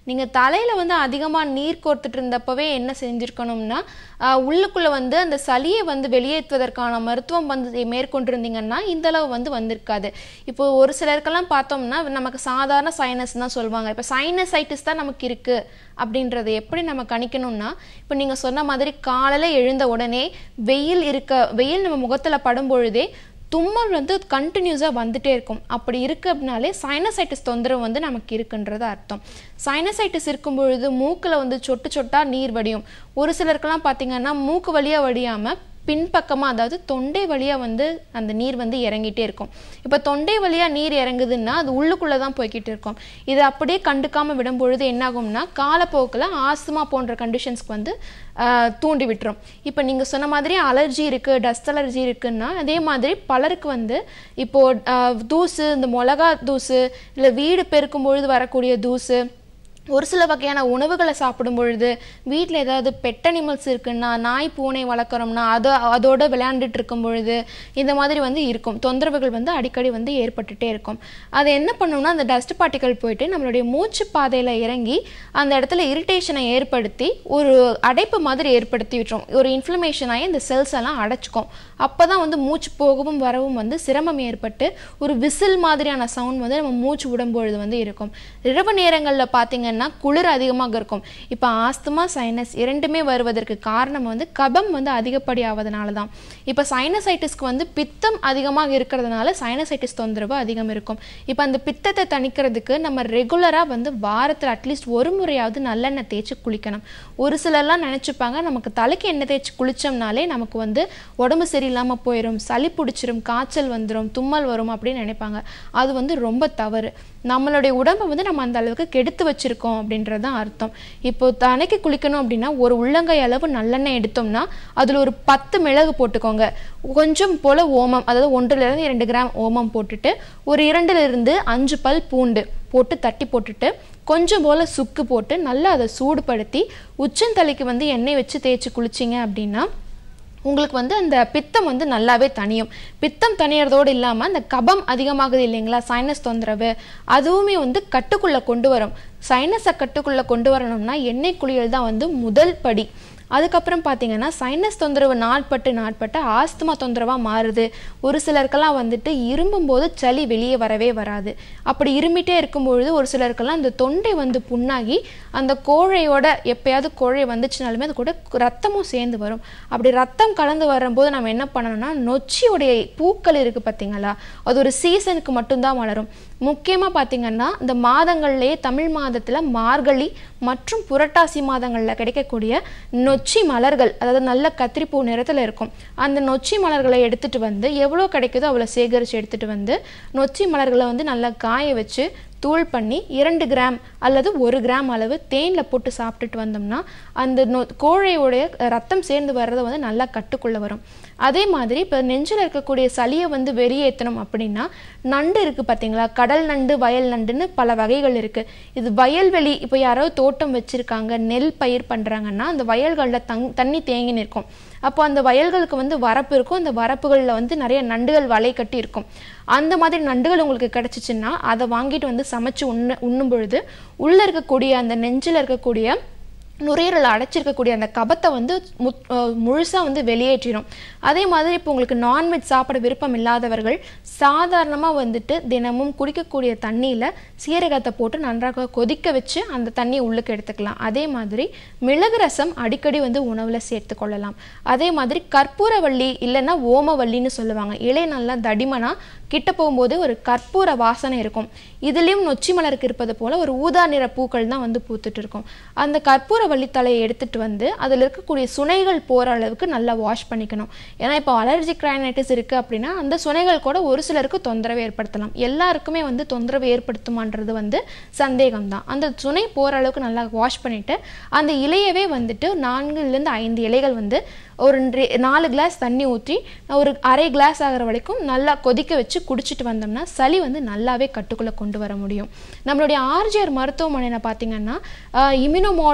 [SPEAKER 2] நீங்கள் தலையில் வந்து அதிகமாக நீர் கோர்த்துட்டு இருந்தப்பவே என்ன செஞ்சுருக்கணும்னா ஆஹ், உள்ளுக்குள்ள வந்து அந்த சளியை வந்து வெளியேற்றுவதற்கான மருத்துவம் வந்து மேற்கொண்டிருந்தீங்கன்னா இந்த அளவு வந்து வந்திருக்காது இப்போ ஒரு சிலருக்கெல்லாம் பார்த்தோம்னா நமக்கு சாதாரண சைனஸ் தான் சொல்லுவாங்க இப்போ சைனசைட்டிஸ் தான் நமக்கு இருக்கு அப்படின்றத எப்படி நம்ம கணிக்கணும்னா இப்போ நீங்கள் சொன்ன மாதிரி காலையில் எழுந்த உடனே வெயில் இருக்க வெயில் நம்ம முகத்தில் படும் பொழுதே தும்மல் வந்து கண்டினியூஸாக வந்துட்டே இருக்கும் அப்படி இருக்கு அப்படின்னாலே சைனசைட்டிஸ் தொந்தரவு வந்து நமக்கு இருக்குன்றது அர்த்தம் சைனசைட்டிஸ் இருக்கும் பொழுது மூக்கில் வந்து சொட்டு சொட்டா நீர் வடியும் ஒரு சிலருக்கெல்லாம் பார்த்தீங்கன்னா மூக்கு வழியாக வடியாமல் பின்பக்கமாக அதாவது தொண்டை வழியாக வந்து அந்த நீர் வந்து இறங்கிட்டே இருக்கும் இப்போ தொண்டை வழியாக நீர் இறங்குதுன்னா அது உள்ளுக்குள்ளே தான் போய்கிட்டு இருக்கும் இதை அப்படியே கண்டுக்காமல் விடும் பொழுது என்னாகும்னா காலப்போக்கில் ஆஸ்துமா போன்ற கண்டிஷன்ஸ்க்கு வந்து ஆஹ், தூண்டி விட்டுரும் இப்போ நீங்கள் சொன்ன மாதிரி அலர்ஜி இருக்குது டஸ்ட் அலர்ஜி இருக்குன்னா அதே மாதிரி பலருக்கு வந்து இப்போது ஆஹ், தூசு இந்த மிளகா தூசு இல்லை வீடு பெருக்கும் பொழுது வரக்கூடிய தூசு ஒரு சில வகையான உணவுகளை சாப்பிடும் பொழுது வீட்டில் ஏதாவது பெட் அனிமல்ஸ் இருக்குன்னா நாய் பூனை வளர்க்குறோம்னா அதோ அதோட விளையாண்டுட்டு இருக்கும் பொழுது இந்த மாதிரி வந்து இருக்கும் தொந்தரவுகள் வந்து அடிக்கடி வந்து ஏற்பட்டுட்டே இருக்கும் அது என்ன பண்ணும்னா அந்த டஸ்ட் பார்ட்டிகல் போயிட்டு நம்மளுடைய மூச்சு பாதையில் இறங்கி அந்த இடத்துல இரிட்டேஷனை ஏற்படுத்தி ஒரு அடைப்பு மாதிரி ஏற்படுத்தி விட்டுரும் ஒரு இன்ஃப்ளமேஷன் ஆகி இந்த செல்ஸ் எல்லாம் அடைச்சிக்கும் அப்போ தான் வந்து மூச்சு போகவும் வரவும் வந்து சிரமம் ஏற்பட்டு ஒரு விசில் மாதிரியான சவுண்ட் வந்து நம்ம மூச்சு விடும்பொழுது வந்து இருக்கும் இரவு நேரங்களில் பார்த்தீங்கன்னா குளிர் அதிகமாக இருக்கும் இப்போ ஆஸ்துமா சைனஸ் இரண்டுமே வருவதற்கு காரணம் வந்து கபம் வந்து அதிகப்படி ஆவதனால தான் இப்போ சைனசைட்டிஸ்க்கு வந்து பித்தம் அதிகமாக இருக்கிறதுனால சைனசைட்டிஸ் தொந்தரவு அதிகம் இருக்கும் இப்போ அந்த பித்தத்தை தணிக்கிறதுக்கு நம்ம ரெகுலராக வந்து வாரத்தில் அட்லீஸ்ட் ஒரு முறையாவது நல்லெண்ணெய் தேய்ச்சி குளிக்கணும் ஒரு சிலர்லாம் நினச்சிப்பாங்க நமக்கு தலைக்கு எண்ணெய் தேய்ச்சி குளிச்சோம்னாலே நமக்கு வந்து உடம்பு சரியில்லாமல் போயிடும் சளி பிடிச்சிரும் காய்ச்சல் வந்துடும் தும்மல் வரும் அப்படின்னு நினைப்பாங்க அது வந்து ரொம்ப தவறு நம்மளுடைய உடம்பை வந்து நம்ம அந்த அளவுக்கு கெடுத்து வச்சிருக்கோம் அப்படின்றது தான் அர்த்தம் இப்போ தலைக்கு குளிக்கணும் அப்படின்னா ஒரு உள்ளங்கை அளவு நல்லெண்ணெய் எடுத்தோம்னா அதில் ஒரு பத்து மிளகு போட்டுக்கோங்க கொஞ்சம் போல் ஓமம் அதாவது ஒன்றுலேருந்து இரண்டு கிராம் ஓமம் போட்டுட்டு ஒரு இரண்டுல இருந்து அஞ்சு பல் பூண்டு போட்டு தட்டி போட்டுட்டு கொஞ்சம் போல் சுக்கு போட்டு நல்லா அதை சூடுபடுத்தி உச்சந்தலைக்கு வந்து எண்ணெய் வச்சு தேய்ச்சி குளிச்சிங்க அப்படின்னா உங்களுக்கு வந்து அந்த பித்தம் வந்து நல்லாவே தணியும் பித்தம் தணியறதோடு இல்லாமல் அந்த கபம் அதிகமாகுது இல்லைங்களா சைனஸ் தொந்தரவு அதுவுமே வந்து கட்டுக்குள்ளே கொண்டு வரும் சைனஸை கட்டுக்குள்ளே கொண்டு வரணும்னா எண்ணெய் குளியல் தான் வந்து முதல் படி அதுக்கப்புறம் பார்த்தீங்கன்னா சைனஸ் தொந்தரவு நாட்பட்டு நாட்பட்டு ஆஸ்துமா தொந்தரவாக மாறுது ஒரு சிலருக்கெல்லாம் வந்துட்டு இரும்பும் போது சளி வெளியே வரவே வராது அப்படி இருமிட்டே இருக்கும்பொழுது ஒரு சிலருக்கெல்லாம் அந்த தொண்டை வந்து புண்ணாகி அந்த கோழையோட எப்பயாவது கோழை வந்துச்சுனாலுமே அது கூட ரத்தமும் சேர்ந்து வரும் அப்படி ரத்தம் கலந்து வரும்போது நம்ம என்ன பண்ணணும்னா நொச்சியுடைய பூக்கள் இருக்குது பார்த்தீங்களா அது ஒரு சீசனுக்கு மட்டும்தான் வளரும் முக்கியமாக பார்த்தீங்கன்னா இந்த மாதங்கள்லேயே தமிழ் மாதத்தில் மார்கழி மற்றும் புரட்டாசி மாதங்களில் கிடைக்கக்கூடிய நொச்சி மலர்கள் அதாவது நல்ல கத்திரிப்பூ நிறத்தில் இருக்கும் அந்த நொச்சி மலர்களை எடுத்துட்டு வந்து எவ்வளோ கிடைக்குதோ அவ்வளோ சேகரித்து எடுத்துட்டு வந்து நொச்சி மலர்களை வந்து நல்லா காய வச்சு தூள் பண்ணி இரண்டு கிராம் அல்லது ஒரு கிராம் அளவு தேனில் போட்டு சாப்பிட்டுட்டு வந்தோம்னா அந்த நொ கோழையோடைய ரத்தம் சேர்ந்து வர்றது வந்து நல்லா கட்டுக்குள்ளே வரும் அதே மாதிரி இப்போ நெஞ்சில் இருக்கக்கூடிய சளியை வந்து வெளியேற்றணும் அப்படின்னா நண்டு இருக்குது பார்த்தீங்களா கடல் நண்டு வயல் நண்டுன்னு பல வகைகள் இருக்குது இது வயல்வெளி இப்போ யாராவது தோட்டம் வச்சுருக்காங்க நெல் பயிர் பண்ணுறாங்கன்னா அந்த வயல்களில் தங் தண்ணி தேங்கி நிற்கும் அப்போ அந்த வயல்களுக்கு வந்து வரப்பு இருக்கும் அந்த வரப்புகளில் வந்து நிறைய நண்டுகள் வலை கட்டி இருக்கும் அந்த மாதிரி நண்டுகள் உங்களுக்கு கிடச்சிச்சின்னா அதை வாங்கிட்டு வந்து சமைச்சு உண்ண உண்ணும் பொழுது உள்ளே இருக்கக்கூடிய அந்த நெஞ்சில் இருக்கக்கூடிய நுரையீரல் அடைச்சிருக்கக்கூடிய அந்த கபத்தை வந்து முத் முழுசாக வந்து வெளியேற்றிடும் அதே மாதிரி இப்போ உங்களுக்கு நான்வெஜ் சாப்பிட விருப்பம் இல்லாதவர்கள் சாதாரணமாக வந்துட்டு தினமும் குடிக்கக்கூடிய தண்ணியில் சீரகத்தை போட்டு நன்றாக கொதிக்க வச்சு அந்த தண்ணியை உள்ளுக்கு எடுத்துக்கலாம் அதே மாதிரி மிளகு ரசம் அடிக்கடி வந்து உணவில் சேர்த்து கொள்ளலாம் அதே மாதிரி கற்பூரவள்ளி இல்லைன்னா ஓமவல்லின்னு சொல்லுவாங்க இலை நல்லா தடிமனா கிட்ட போகும்போது ஒரு கற்பூர வாசனை இருக்கும் இதுலேயும் நொச்சி மலருக்கு இருப்பது போல ஒரு ஊதா நிற பூக்கள் தான் வந்து பூத்துட்டு இருக்கும் அந்த கற்பூர வள்ளித்தலையை எடுத்துட்டு வந்து அதில் இருக்கக்கூடிய சுனைகள் போகிற அளவுக்கு நல்லா வாஷ் பண்ணிக்கணும் ஏன்னா இப்போ அலர்ஜிக் ரைனைட்டிஸ் இருக்குது அப்படின்னா அந்த சுனைகள் கூட ஒரு சிலருக்கு தொந்தரவு ஏற்படுத்தலாம் எல்லாருக்குமே வந்து தொந்தரவு ஏற்படுத்துமான்றது வந்து சந்தேகம் தான் அந்த சுனை போகிற அளவுக்கு நல்லா வாஷ் பண்ணிவிட்டு அந்த இலையவே வந்துட்டு நான்குலேருந்து ஐந்து இலைகள் வந்து ஒரு ரெ- நாலு கிளாஸ் தண்ணி ஊற்றி ஒரு அரை கிளாஸ் ஆகிற வரைக்கும் நல்லா கொதிக்க வச்சு குடிச்சிட்டு வந்தோம்னா சளி வந்து நல்லாவே கட்டுக்குள்ளே கொண்டு வர முடியும் நம்மளுடைய ஆர்ஜிஆர் மருத்துவமனையில் பார்த்தீங்கன்னா இம்யூனோ மாடுலேட்டர்ஸ்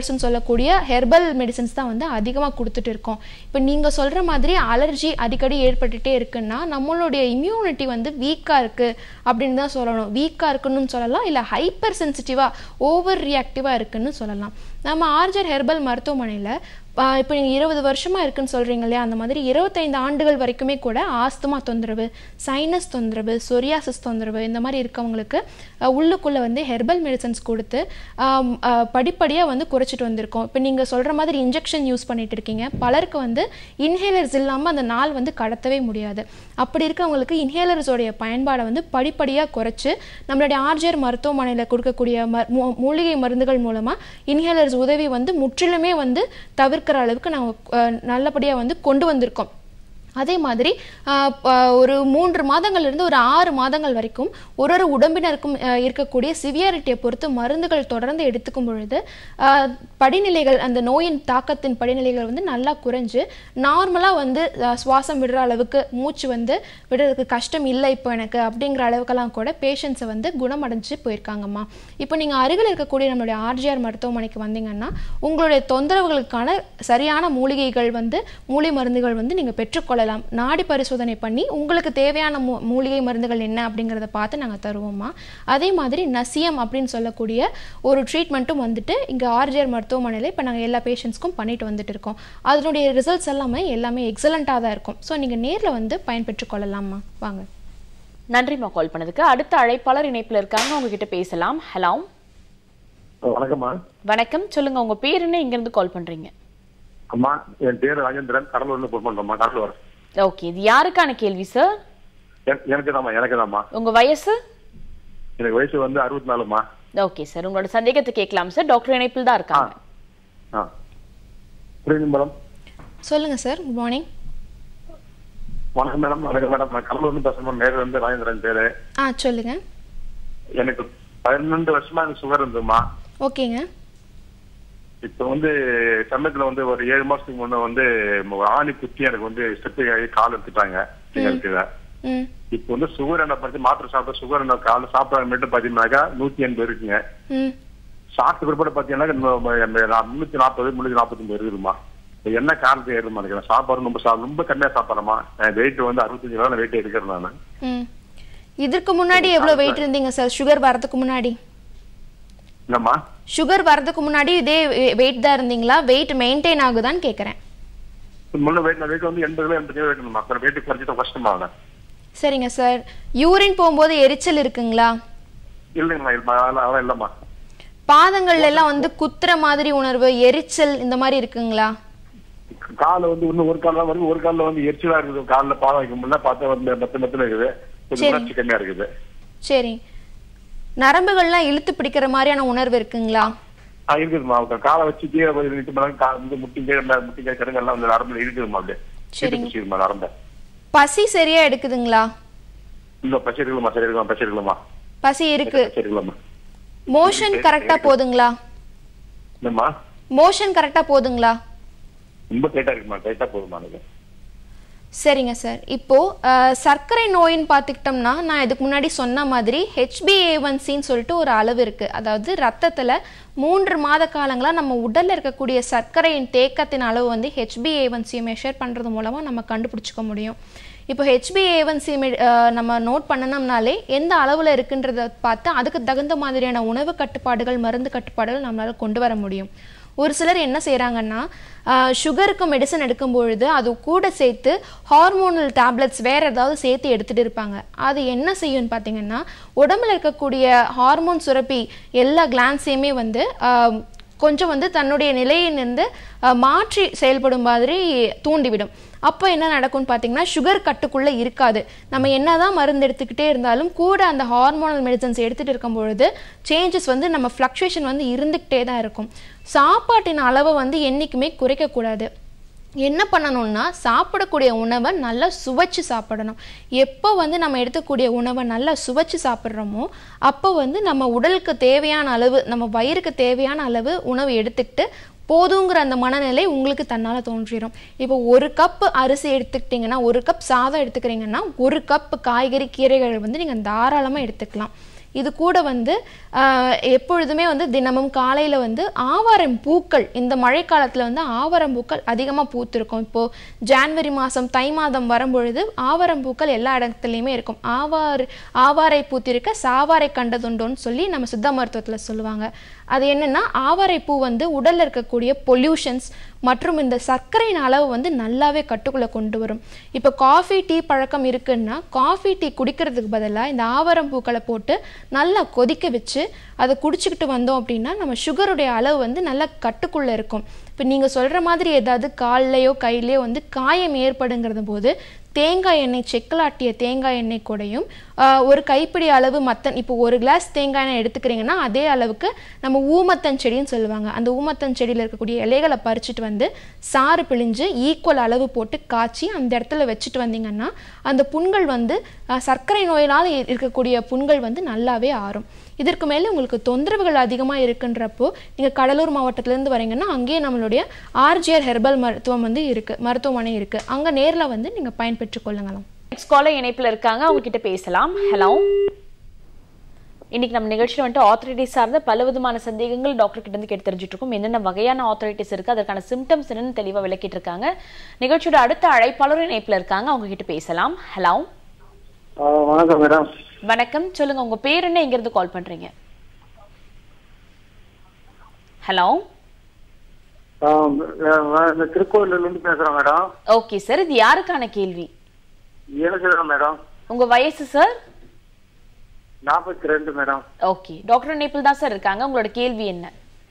[SPEAKER 2] மெடிசன்ஸ்னு சொல்லக்கூடிய ஹெர்பல் மெடிசன்ஸ் தான் வந்து அதிகமாக கொடுத்துட்டு இருக்கோம் இப்போ நீங்கள் சொல்கிற மாதிரி அலர்ஜி அடிக்கடி ஏற்பட்டுட்டே இருக்குன்னா நம்மளுடைய இம்யூனிட்டி வந்து வீக்காக இருக்குது அப்படின்னு தான் சொல்லணும் வீக்காக இருக்குன்னு சொல்லலாம் இல்லை ஹைப்பர் சென்சிட்டிவாக ஓவர் ரியாக்டிவாக இருக்குன்னு சொல்லலாம் நம்ம ஆர்ஜர் ஹெர்பல் மருத்துவமனையில் இப்போ நீங்கள் இருபது வருஷமாக இருக்குன்னு சொல்கிறீங்க இல்லையா அந்த மாதிரி இருபத்தைந்து ஆண்டுகள் வரைக்குமே கூட ஆஸ்துமா தொந்தரவு சைனஸ் தொந்தரவு சொரியாசிஸ் தொந்தரவு இந்த மாதிரி இருக்கவங்களுக்கு அஹ், உள்ளுக்குள்ளே வந்து ஹெர்பல் மெடிசன்ஸ் கொடுத்து படிப்படியாக வந்து குறைச்சிட்டு வந்திருக்கோம் இப்போ நீங்கள் சொல்கிற மாதிரி இன்ஜெக்ஷன் யூஸ் பண்ணிட்டு இருக்கீங்க பலருக்கு வந்து இன்ஹேலர்ஸ் இல்லாமல் அந்த நாள் வந்து கடத்தவே முடியாது அப்படி இருக்கவங்களுக்கு இன்ஹேலர்ஸோடைய பயன்பாடை வந்து படிப்படியாக குறைச்சு நம்மளுடைய ஆர்ஜர் மருத்துவமனையில் கொடுக்கக்கூடிய ம மூ- மூலிகை மருந்துகள் மூலமாக இன்ஹேலர்ஸ் உதவி வந்து முற்றிலுமே வந்து தவிர்க்கிற அளவுக்கு நாங்கள் நல்லபடியாக வந்து கொண்டு வந்திருக்கோம் அதே மாதிரி ஆஹ், ப- ஒரு மூன்று மாதங்கள்லேருந்து ஒரு ஆறு மாதங்கள் வரைக்கும் ஒரு ஒரு உடம்பினருக்கும் ஆஹ், இருக்கக்கூடிய சிவியாரிட்டியை பொறுத்து மருந்துகள் தொடர்ந்து எடுத்துக்கும் பொழுது ஆஹ், படிநிலைகள் அந்த நோயின் தாக்கத்தின் படிநிலைகள் வந்து நல்லா குறைஞ்சு நார்மலாக வந்து ஆஹ், சுவாசம் விடுற அளவுக்கு மூச்சு வந்து விடுறதுக்கு கஷ்டம் இல்லை இப்போ எனக்கு அப்படிங்கிற அளவுக்கெல்லாம் கூட பேஷண்ட்ஸை வந்து குணமடைஞ்சு போயிருக்காங்கம்மா இப்போ நீங்கள் அருகில் இருக்கக்கூடிய நம்மளுடைய ஆர்ஜிஆர் மருத்துவமனைக்கு வந்தீங்கன்னா உங்களுடைய தொந்தரவுகளுக்கான சரியான மூலிகைகள் வந்து மூலிகை மருந்துகள் வந்து நீங்கள் பெற்றுக்கொள்ளலாம் நாடி பரிசோதனை பண்ணி உங்களுக்கு தேவையான மூ மூலிகை மருந்துகள் என்ன அப்படிங்கிறத பார்த்து நாங்கள் தருவோம்மா அதே மாதிரி நசியம் அப்படின்னு சொல்லக்கூடிய ஒரு ட்ரீட்மெண்ட்டும் வந்துட்டு இங்கே ஆர்ஜிஆர் மருத்துவமனையில் இப்போ நாங்கள் எல்லா பேஷண்ட்ஸ்க்கும் பண்ணிட்டு வந்துட்டு இருக்கோம் அதனுடைய ரிசல்ட்ஸ் எல்லாமே எல்லாமே எக்ஸலண்ட்டாக தான் இருக்கும் ஸோ நீங்கள் நேரில் வந்து பயன்பெற்றுக் கொள்ளலாம்மா வாங்க
[SPEAKER 1] நன்றிம்மா கால் பண்ணதுக்கு அடுத்த அழைப்பாளர் இணைப்புல இருக்காங்க உங்ககிட்ட பேசலாம் ஹலோ
[SPEAKER 6] வணக்கம்மா
[SPEAKER 1] வணக்கம் சொல்லுங்க உங்க பேர் என்ன இங்க இருந்து கால் பண்றீங்க
[SPEAKER 6] அம்மா என் பேரு ராஜேந்திரன் கடலூர்ல போன் பண்றோம்மா கடலூர்
[SPEAKER 1] ஓகே இது யாருக்கான கேள்வி சார்
[SPEAKER 6] எனக்கு தாம்மா எனக்கு தாம்மா
[SPEAKER 1] உங்க வயசு
[SPEAKER 6] எனக்கு வயசு வந்து அறுபத்தி நாலுமா
[SPEAKER 1] ஓகே சார் உங்களோட சந்தேகத்தை கேட்கலாம் சார் டாக்டர் இணைப்பில் தான் இருக்காங்க
[SPEAKER 6] ஆ புரியுது மேடம்
[SPEAKER 2] சொல்லுங்கள் சார் குட் மார்னிங்
[SPEAKER 6] வணக்கம் மேடம் வணக்கம் மேடம் நான் கடலூர்ல பேசுறேன் நேரு வந்து ராஜேந்திரன் பேரு
[SPEAKER 2] ஆ சொல்லுங்கள்
[SPEAKER 6] எனக்கு பதினெண்டு வருஷமா எனக்கு சுகர் இருந்ததுமா
[SPEAKER 2] ஓகேங்க
[SPEAKER 6] இப்ப வந்து சமயத்துல வந்து ஒரு ஏழு மாசத்துக்கு முன்ன வந்து ஒரு ஆணி குத்தி எனக்கு வந்து ஸ்டெப்பு ஆகி கால் எடுத்துட்டாங்க இருக்குது
[SPEAKER 2] ம்
[SPEAKER 6] இப்ப வந்து சுகர் என்ன பண்ணி மாத்திரை சாப்பிட்ட சுகர் என்ன காலை சாப்பிட மட்டும் பாத்தீங்கன்னாக்கா நூத்தி எண்பது இருக்குங்க
[SPEAKER 2] ம்
[SPEAKER 6] சாப்பிட்ட பிற்பாடு பாத்தீங்கன்னா முன்னூத்தி நாற்பது முன்னூத்தி நாற்பத்தொன்பது இருக்குதுமா இப்ப என்ன காரணத்தை ஏறுமா நினைக்கிறேன் சாப்பாடு ரொம்ப சாப்பிட ரொம்ப கம்மியா சாப்பிட்றமா வெயிட் வந்து அறுபத்தஞ்சு கிலோ வெயிட் எடுக்கிறேன் நான்
[SPEAKER 2] ம் இதற்கு முன்னாடி எவ்வளோ வெயிட் இருந்தீங்க சார் சுகர் வரதுக்கு முன்னாடி
[SPEAKER 6] என்னம்மா
[SPEAKER 2] சுகர் வரதுக்கு முன்னாடி இதே வெயிட் தான் இருந்தீங்களா வெயிட் மெயின்டைன் ஆகுதான்னு கேட்குறேன்
[SPEAKER 6] முன்ன வெயிட் நான் வெயிட் வந்து எண்பது கிலோ எண்பது கிலோ வெயிட் இருந்தமா அப்புறம் வெயிட் குறைச்சிட்டு கஷ்டமா
[SPEAKER 2] சரிங்க சார் யூரின் போகும்போது எரிச்சல் இருக்குங்களா
[SPEAKER 6] இல்லைங்கம்மா இல்ல- அதெல்லாம் அதெல்லாம் இல்லம்மா
[SPEAKER 2] பாதங்கள்ல எல்லாம் வந்து குத்துற மாதிரி உணர்வு எரிச்சல் இந்த மாதிரி இருக்குங்களா
[SPEAKER 6] காலை வந்து இன்னும் ஒரு கால் தான் வருது ஒரு காலில் வந்து எரிச்சலா இருக்குது காலில் பாதம் வைக்க முடியல பார்த்தா வந்து மெத்த மெத்தன இருக்குது கொஞ்சம்
[SPEAKER 2] சரி.
[SPEAKER 6] உணர்ச்சி கம்மியா இருக்குது
[SPEAKER 2] சரி நரம்புகள்லாம் இழுத்து பிடிக்கிற மாதிரியான உணர்வு இருக்குங்களா
[SPEAKER 6] ஆ இருக்குதுமா அவங்க காலை வச்சு கீழே போய் நிட்டு பண்ணாங்க கால் வந்து முட்டி கீழே மேல முட்டி கீழே கிடங்கு எல்லாம் வந்து நரம்புல இருக்குதுமா அப்படியே
[SPEAKER 2] சரிங்க.
[SPEAKER 6] பிடிச்சிருமா நரம்ப
[SPEAKER 2] பசி சரியா எடுக்குதுங்களா
[SPEAKER 6] இல்ல பச்சை இருக்குமா சரி இருக்குமா பச்சை இருக்குமா
[SPEAKER 2] பசி இருக்கு
[SPEAKER 6] பச்சை இருக்குமா
[SPEAKER 2] மோஷன் கரெக்டா போதுங்களா
[SPEAKER 6] என்னம்மா
[SPEAKER 2] மோஷன் கரெக்டா போதுங்களா
[SPEAKER 6] ரொம்ப டைட்டா இருக்குமா டைட்டா போதுமா எனக்கு
[SPEAKER 2] சரிங்க சார் இப்போ அஹ், சர்க்கரை நோயின்னு பார்த்துக்கிட்டோம்னா நான் இதுக்கு முன்னாடி சொன்ன மாதிரி ஹெச்பிஏஒன்சின்னு சொல்லிட்டு ஒரு அளவு இருக்கு அதாவது ரத்தத்துல மூன்று மாத காலங்களா நம்ம உடல்ல இருக்கக்கூடிய சர்க்கரையின் தேக்கத்தின் அளவு வந்து ஹெச்பிஏஒன்சியை மெஷர் பண்றது மூலமா நம்ம கண்டுபிடிச்சிக்க முடியும் இப்போ ஹெச்பிஏஒன்சி நம்ம நோட் பண்ணணும்னாலே எந்த அளவில் இருக்குன்றத பார்த்து அதுக்கு தகுந்த மாதிரியான உணவு கட்டுப்பாடுகள் மருந்து கட்டுப்பாடுகள் நம்மளால கொண்டு வர முடியும் ஒரு சிலர் என்ன செய்கிறாங்கன்னா சுகருக்கு மெடிசன் எடுக்கும் பொழுது அது கூட சேர்த்து ஹார்மோனல் டேப்லெட்ஸ் வேற ஏதாவது சேர்த்து எடுத்துட்டு இருப்பாங்க அது என்ன செய்யும்னு பார்த்தீங்கன்னா உடம்புல இருக்கக்கூடிய ஹார்மோன் சுரப்பி எல்லா கிளான்ஸையுமே வந்து ஆஹ், கொஞ்சம் வந்து தன்னுடைய நிலையிலிருந்து அஹ், மாற்றி செயல்படும் மாதிரி தூண்டிவிடும் அப்போ என்ன நடக்கும்னு பார்த்தீங்கன்னா சுகர் கட்டுக்குள்ளே இருக்காது நம்ம என்னதான் மருந்து எடுத்துக்கிட்டே இருந்தாலும் கூட அந்த ஹார்மோனல் மெடிசன்ஸ் எடுத்துகிட்டு இருக்கும் பொழுது சேஞ்சஸ் வந்து நம்ம ஃப்ளக்சுவேஷன் வந்து இருந்துக்கிட்டே தான் இருக்கும் சாப்பாட்டின் அளவை வந்து என்றைக்குமே குறைக்கக்கூடாது என்ன பண்ணணும்னா சாப்பிடக்கூடிய உணவை நல்லா சுவைச்சு சாப்பிடணும் எப்போ வந்து நம்ம எடுக்கக்கூடிய உணவை நல்லா சுவைச்சு சாப்பிட்றோமோ அப்போ வந்து நம்ம உடலுக்கு தேவையான அளவு நம்ம வயிறுக்கு தேவையான அளவு உணவு எடுத்துக்கிட்டு போதுங்கிற அந்த மனநிலை உங்களுக்கு தன்னால் தோன்றிடும் இப்போ ஒரு கப் அரிசி எடுத்துக்கிட்டிங்கன்னா ஒரு கப் சாதம் எடுத்துக்கிறீங்கன்னா ஒரு கப் காய்கறி கீரைகள் வந்து நீங்கள் தாராளமாக எடுத்துக்கலாம் இது கூட வந்து ஆஹ், எப்பொழுதுமே வந்து தினமும் காலையில் வந்து ஆவாரம் பூக்கள் இந்த மழைக்காலத்தில் வந்து ஆவாரம் பூக்கள் அதிகமாக பூத்திருக்கும் இப்போது ஜான்வரி மாதம் தை மாதம் வரும்பொழுது ஆவாரம் பூக்கள் எல்லா இடத்துலையுமே இருக்கும் ஆவார் ஆவாரை பூத்திருக்க சாவாரை கண்டதுண்டோன்னு சொல்லி நம்ம சித்த மருத்துவத்தில் சொல்லுவாங்க அது என்னன்னா ஆவாரை பூ வந்து உடல்ல இருக்கக்கூடிய பொல்யூஷன்ஸ் மற்றும் இந்த சர்க்கரையின் அளவு வந்து நல்லாவே கட்டுக்குள்ளே கொண்டு வரும் இப்போ காஃபி டீ பழக்கம் இருக்குன்னா காஃபி டீ குடிக்கிறதுக்கு பதிலாக இந்த ஆவாரம் பூக்களை போட்டு நல்லா கொதிக்க வச்சு அதை குடிச்சிக்கிட்டு வந்தோம் அப்படின்னா நம்ம சுகருடைய அளவு வந்து நல்லா கட்டுக்குள்ளே இருக்கும் இப்போ நீங்கள் சொல்கிற மாதிரி ஏதாவது கால்லையோ கையிலையோ வந்து காயம் ஏற்படுங்கிறது போது தேங்காய் எண்ணெய் செக்கலாட்டிய தேங்காய் எண்ணெய் கூடயும் ஆஹ், ஒரு கைப்பிடி அளவு மத்தன் இப்போ ஒரு கிளாஸ் தேங்காய் எண்ணெய் எடுத்துக்கிறீங்கன்னா அதே அளவுக்கு நம்ம ஊமத்தன் செடின்னு சொல்லுவாங்க அந்த ஊமத்தன் செடியில் இருக்கக்கூடிய இலைகளை பறிச்சுட்டு வந்து சாறு பிழிஞ்சு ஈக்குவல் அளவு போட்டு காய்ச்சி அந்த இடத்துல வச்சுட்டு வந்தீங்கன்னா அந்த புண்கள் வந்து ஆஹ், சர்க்கரை நோயினால் இ- இருக்கக்கூடிய புண்கள் வந்து நல்லாவே ஆறும் இதற்கு மேலே உங்களுக்கு தொந்தரவுகள் அதிகமாக இருக்குன்றப்போ நீங்கள் கடலூர் மாவட்டத்திலேருந்து வரீங்கன்னா அங்கேயே நம்மளுடைய ஆர்ஜிஆர் ஹெர்பல் மருத்துவம் வந்து இருக்குது மருத்துவமனை இருக்குது அங்கே நேரில் வந்து நீங்கள் பயன்பெற்றுக் கொள்ளுங்களாம்
[SPEAKER 1] நெக்ஸ்ட் காலர் இணைப்புல இருக்காங்க அவங்க கிட்ட பேசலாம் ஹலோ இன்னைக்கு நம்ம நிகழ்ச்சியில் வந்துட்டு ஆத்தரைட்டிஸ் சார்ந்த பல விதமான சந்தேகங்கள் டாக்டர் கிட்ட இருந்து கேட்டு தெரிஞ்சுட்டு இருக்கோம் என்னென்ன வகையான ஆத்தரைட்டிஸ் இருக்கு அதற்கான சிம்டம்ஸ் என்னன்னு தெளிவா விளக்கிட்டு இருக்காங்க நிகழ்ச்சியோட அடுத்த அழைப்பாளரும் இணைப்புல இருக்காங்க அவங்க கிட்ட பேசலாம் ஹலோ
[SPEAKER 7] வணக்கம் மேடம்
[SPEAKER 1] வணக்கம் சொல்லுங்க உங்க பேர் என்ன எங்க இருந்து கால் பண்றீங்க ஹலோ
[SPEAKER 7] இந்த திருக்கோயிலூர்ல இருந்து பேசுறேன் மேடம்
[SPEAKER 1] ஓகே சார் இது யாருக்கான கேள்வி
[SPEAKER 7] எனக்கு தான் மேடம்
[SPEAKER 1] உங்க வயசு சார்
[SPEAKER 7] நாற்பத்தி ரெண்டு மேடம்
[SPEAKER 1] ஓகே டாக்டர் இணைப்பில் தான் சார் இருக்காங்க உங்களோட கேள்வி என்ன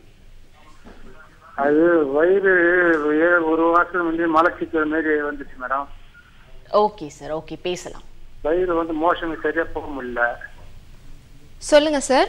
[SPEAKER 7] அது வயிறு ஏ- ஒரு வாரத்துக்கு முன்னாடி மலச்சிக்கல் மாரி வந்துச்சு மேடம்
[SPEAKER 1] ஓகே சார் ஓகே பேசலாம்
[SPEAKER 7] வயிறு வந்து மோஷன் சரியா போக முடியல
[SPEAKER 2] சொல்லுங்கள் சார்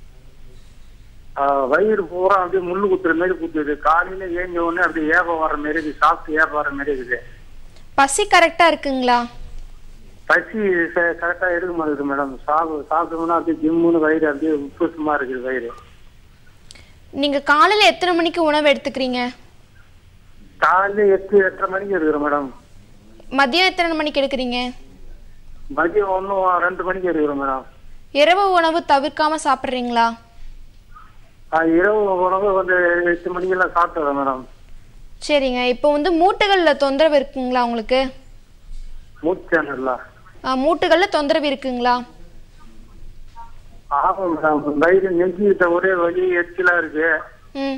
[SPEAKER 7] ஆஹ் வயிறு பூரா அப்படியே முள்ளு குத்துற மாதிரி குத்துது காலையில ஏஞ்ச உடனே அப்படியே ஏப்பம் வர மாதிரி இருக்குது சாப்பிட்டு ஏப்பம் வர மாதிரி இருக்குது
[SPEAKER 2] பசி கரெக்டாக இருக்குங்களா
[SPEAKER 7] பசி கரெக்டா எடுக்க மாட்டேங்குது மேடம் சாப்பிடு சாப்பிட்டோம்னா அப்படியே ஜிம்முன்னு வயிறு அப்படியே உப்புசமா இருக்குது வயிறு
[SPEAKER 2] நீங்கள் காலையில் எத்தனை மணிக்கு உணவு எடுத்துக்கிறீங்க
[SPEAKER 7] காலையில எட்டு எட்டரை மணிக்கு இருக்கிறேன் மேடம்
[SPEAKER 2] மதியம் எத்தனை மணிக்கு எடுக்கிறீங்க
[SPEAKER 7] மதியம் ஒன்றும் ரெண்டு மணிக்கு இருக்கிறேன் மேடம்
[SPEAKER 2] இரவு உணவு தவிர்க்காம சாப்பிட்றீங்களா
[SPEAKER 7] ஆஹ் இரவு உணவு வந்து எட்டு மணிக்கெல்லாம் சாப்பிட்டுறேன் மேடம்
[SPEAKER 2] சரிங்க இப்போ வந்து மூட்டுகளில் தொந்தரவு இருக்குங்களா உங்களுக்கு
[SPEAKER 7] மூச்சேனல்ல
[SPEAKER 2] ஆ, மூட்டுகளில் தொந்தரவு இருக்குங்களா
[SPEAKER 7] ஆமாம் மேடம் வயிறு நெஞ்சுக்கிட்ட ஒரே வலி எச்சிலா இருக்கு
[SPEAKER 2] ம்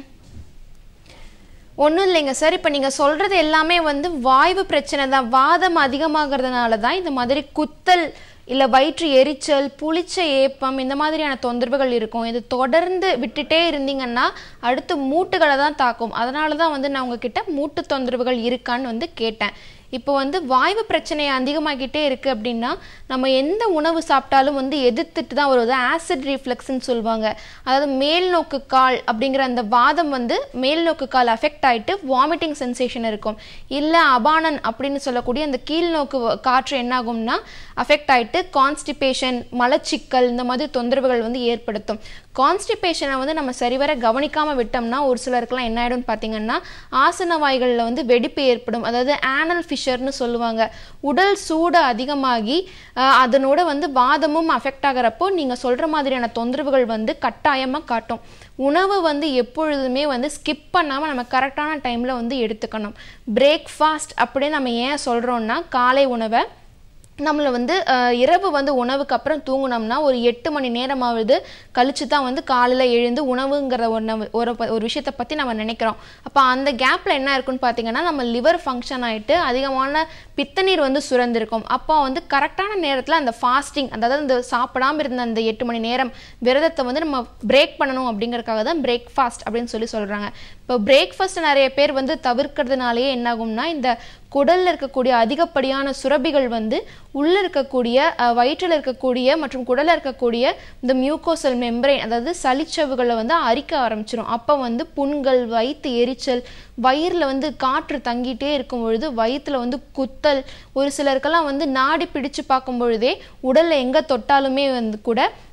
[SPEAKER 2] ஒன்றும் இல்லைங்க சார் இப்போ நீங்கள் சொல்கிறது எல்லாமே வந்து வாய்வு பிரச்சனை தான் வாதம் அதிகமாகிறதுனால தான் இந்த மாதிரி குத்தல் இல்லை வயிற்று எரிச்சல் புளிச்ச ஏப்பம் இந்த மாதிரியான தொந்தரவுகள் இருக்கும் இது தொடர்ந்து விட்டுட்டே இருந்தீங்கன்னா அடுத்து மூட்டுகளை தான் தாக்கும் அதனால தான் வந்து நான் உங்ககிட்ட மூட்டு தொந்தரவுகள் இருக்கான்னு வந்து கேட்டேன் இப்போ வந்து வாய்வு பிரச்சனை அதிகமாகிட்டே இருக்குது அப்படின்னா நம்ம எந்த உணவு சாப்பிட்டாலும் வந்து எதிர்த்துட்டு தான் வருவது ஆசிட் ரீஃப்ளெக்ஸ்ன்னு சொல்லுவாங்க அதாவது மேல் நோக்கு கால் அப்படிங்கிற அந்த வாதம் வந்து மேல் நோக்கு கால் அஃபெக்ட் ஆயிட்டு வாமிட்டிங் சென்சேஷன் இருக்கும் இல்லை அபானன் அப்படின்னு சொல்லக்கூடிய அந்த கீழ் நோக்கு வ- காற்று என்ன ஆகும்னா அஃபெக்ட் ஆயிட்டு கான்ஸ்டிபேஷன் மலச்சிக்கல் இந்த மாதிரி தொந்தரவுகள் வந்து ஏற்படுத்தும் கான்ஸ்டிபேஷனை வந்து நம்ம சரிவர கவனிக்காம விட்டோம்னா ஒரு சிலருக்குலாம் என்ன ஆயிடும்னு பார்த்தீங்கன்னா ஆசன வாய்களில் வந்து வெடிப்பு ஏற்படும் அதாவது ஆனல் ஃபிஷர்னு சொல்லுவாங்க உடல் சூடு அதிகமாகி ஆஹ், அதனோட வந்து வாதமும் அஃபெக்ட் ஆகிறப்போ நீங்கள் சொல்கிற மாதிரியான தொந்தரவுகள் வந்து கட்டாயமாக காட்டும் உணவு வந்து எப்பொழுதுமே வந்து ஸ்கிப் பண்ணாமல் நம்ம கரெக்டான டைமில் வந்து எடுத்துக்கணும் பிரேக்ஃபாஸ்ட் அப்படின்னு நம்ம ஏன் சொல்கிறோன்னா காலை உணவை நம்மளை வந்து அஹ், இரவு வந்து உணவுக்கு அப்புறம் தூங்குனோம்னா ஒரு எட்டு மணி நேரமாவது கழிச்சு தான் வந்து காலையில் எழுந்து உணவுங்கிற உணவு ஒரு ப- ஒரு விஷயத்தை பற்றி நம்ம நினைக்கிறோம் அப்போ அந்த கேப்பில் என்ன இருக்குன்னு பார்த்தீங்கன்னா நம்ம லிவர் ஃபங்க்ஷன் ஆகிட்டு அதிகமான பித்தநீர் வந்து சுரந்திருக்கும் அப்போ வந்து கரெக்டான நேரத்தில் அந்த ஃபாஸ்டிங் அதாவது அந்த சாப்பிடாம இருந்த அந்த எட்டு மணி நேரம் விரதத்தை வந்து நம்ம பிரேக் பண்ணணும் அப்படிங்கறதுக்காக தான் பிரேக்ஃபாஸ்ட் அப்படின்னு சொல்லி சொல்கிறாங்க இப்போ பிரேக்ஃபாஸ்ட் நிறைய பேர் வந்து தவிர்க்கிறதுனாலேயே என்னாகும்னா இந்த குடல்ல இருக்கக்கூடிய அதிகப்படியான சுரபிகள் வந்து உள்ள இருக்கக்கூடிய அஹ், வயிற்றுல இருக்கக்கூடிய மற்றும் குடல்ல இருக்கக்கூடிய இந்த மியூக்கோசல் மெம்பரேன் அதாவது சளிச்சவுகளை வந்து அரிக்க ஆரம்பிச்சிடும் அப்போ வந்து புண்கள் வயிற்று எரிச்சல் வயிறில் வந்து காற்று தங்கிட்டே இருக்கும் பொழுது வயிற்றுல வந்து குத்தல் ஒரு சிலருக்கெல்லாம் வந்து நாடி பிடிச்சு பார்க்கும் பொழுதே உடல்ல எங்க தொட்டாலுமே வந்து கூட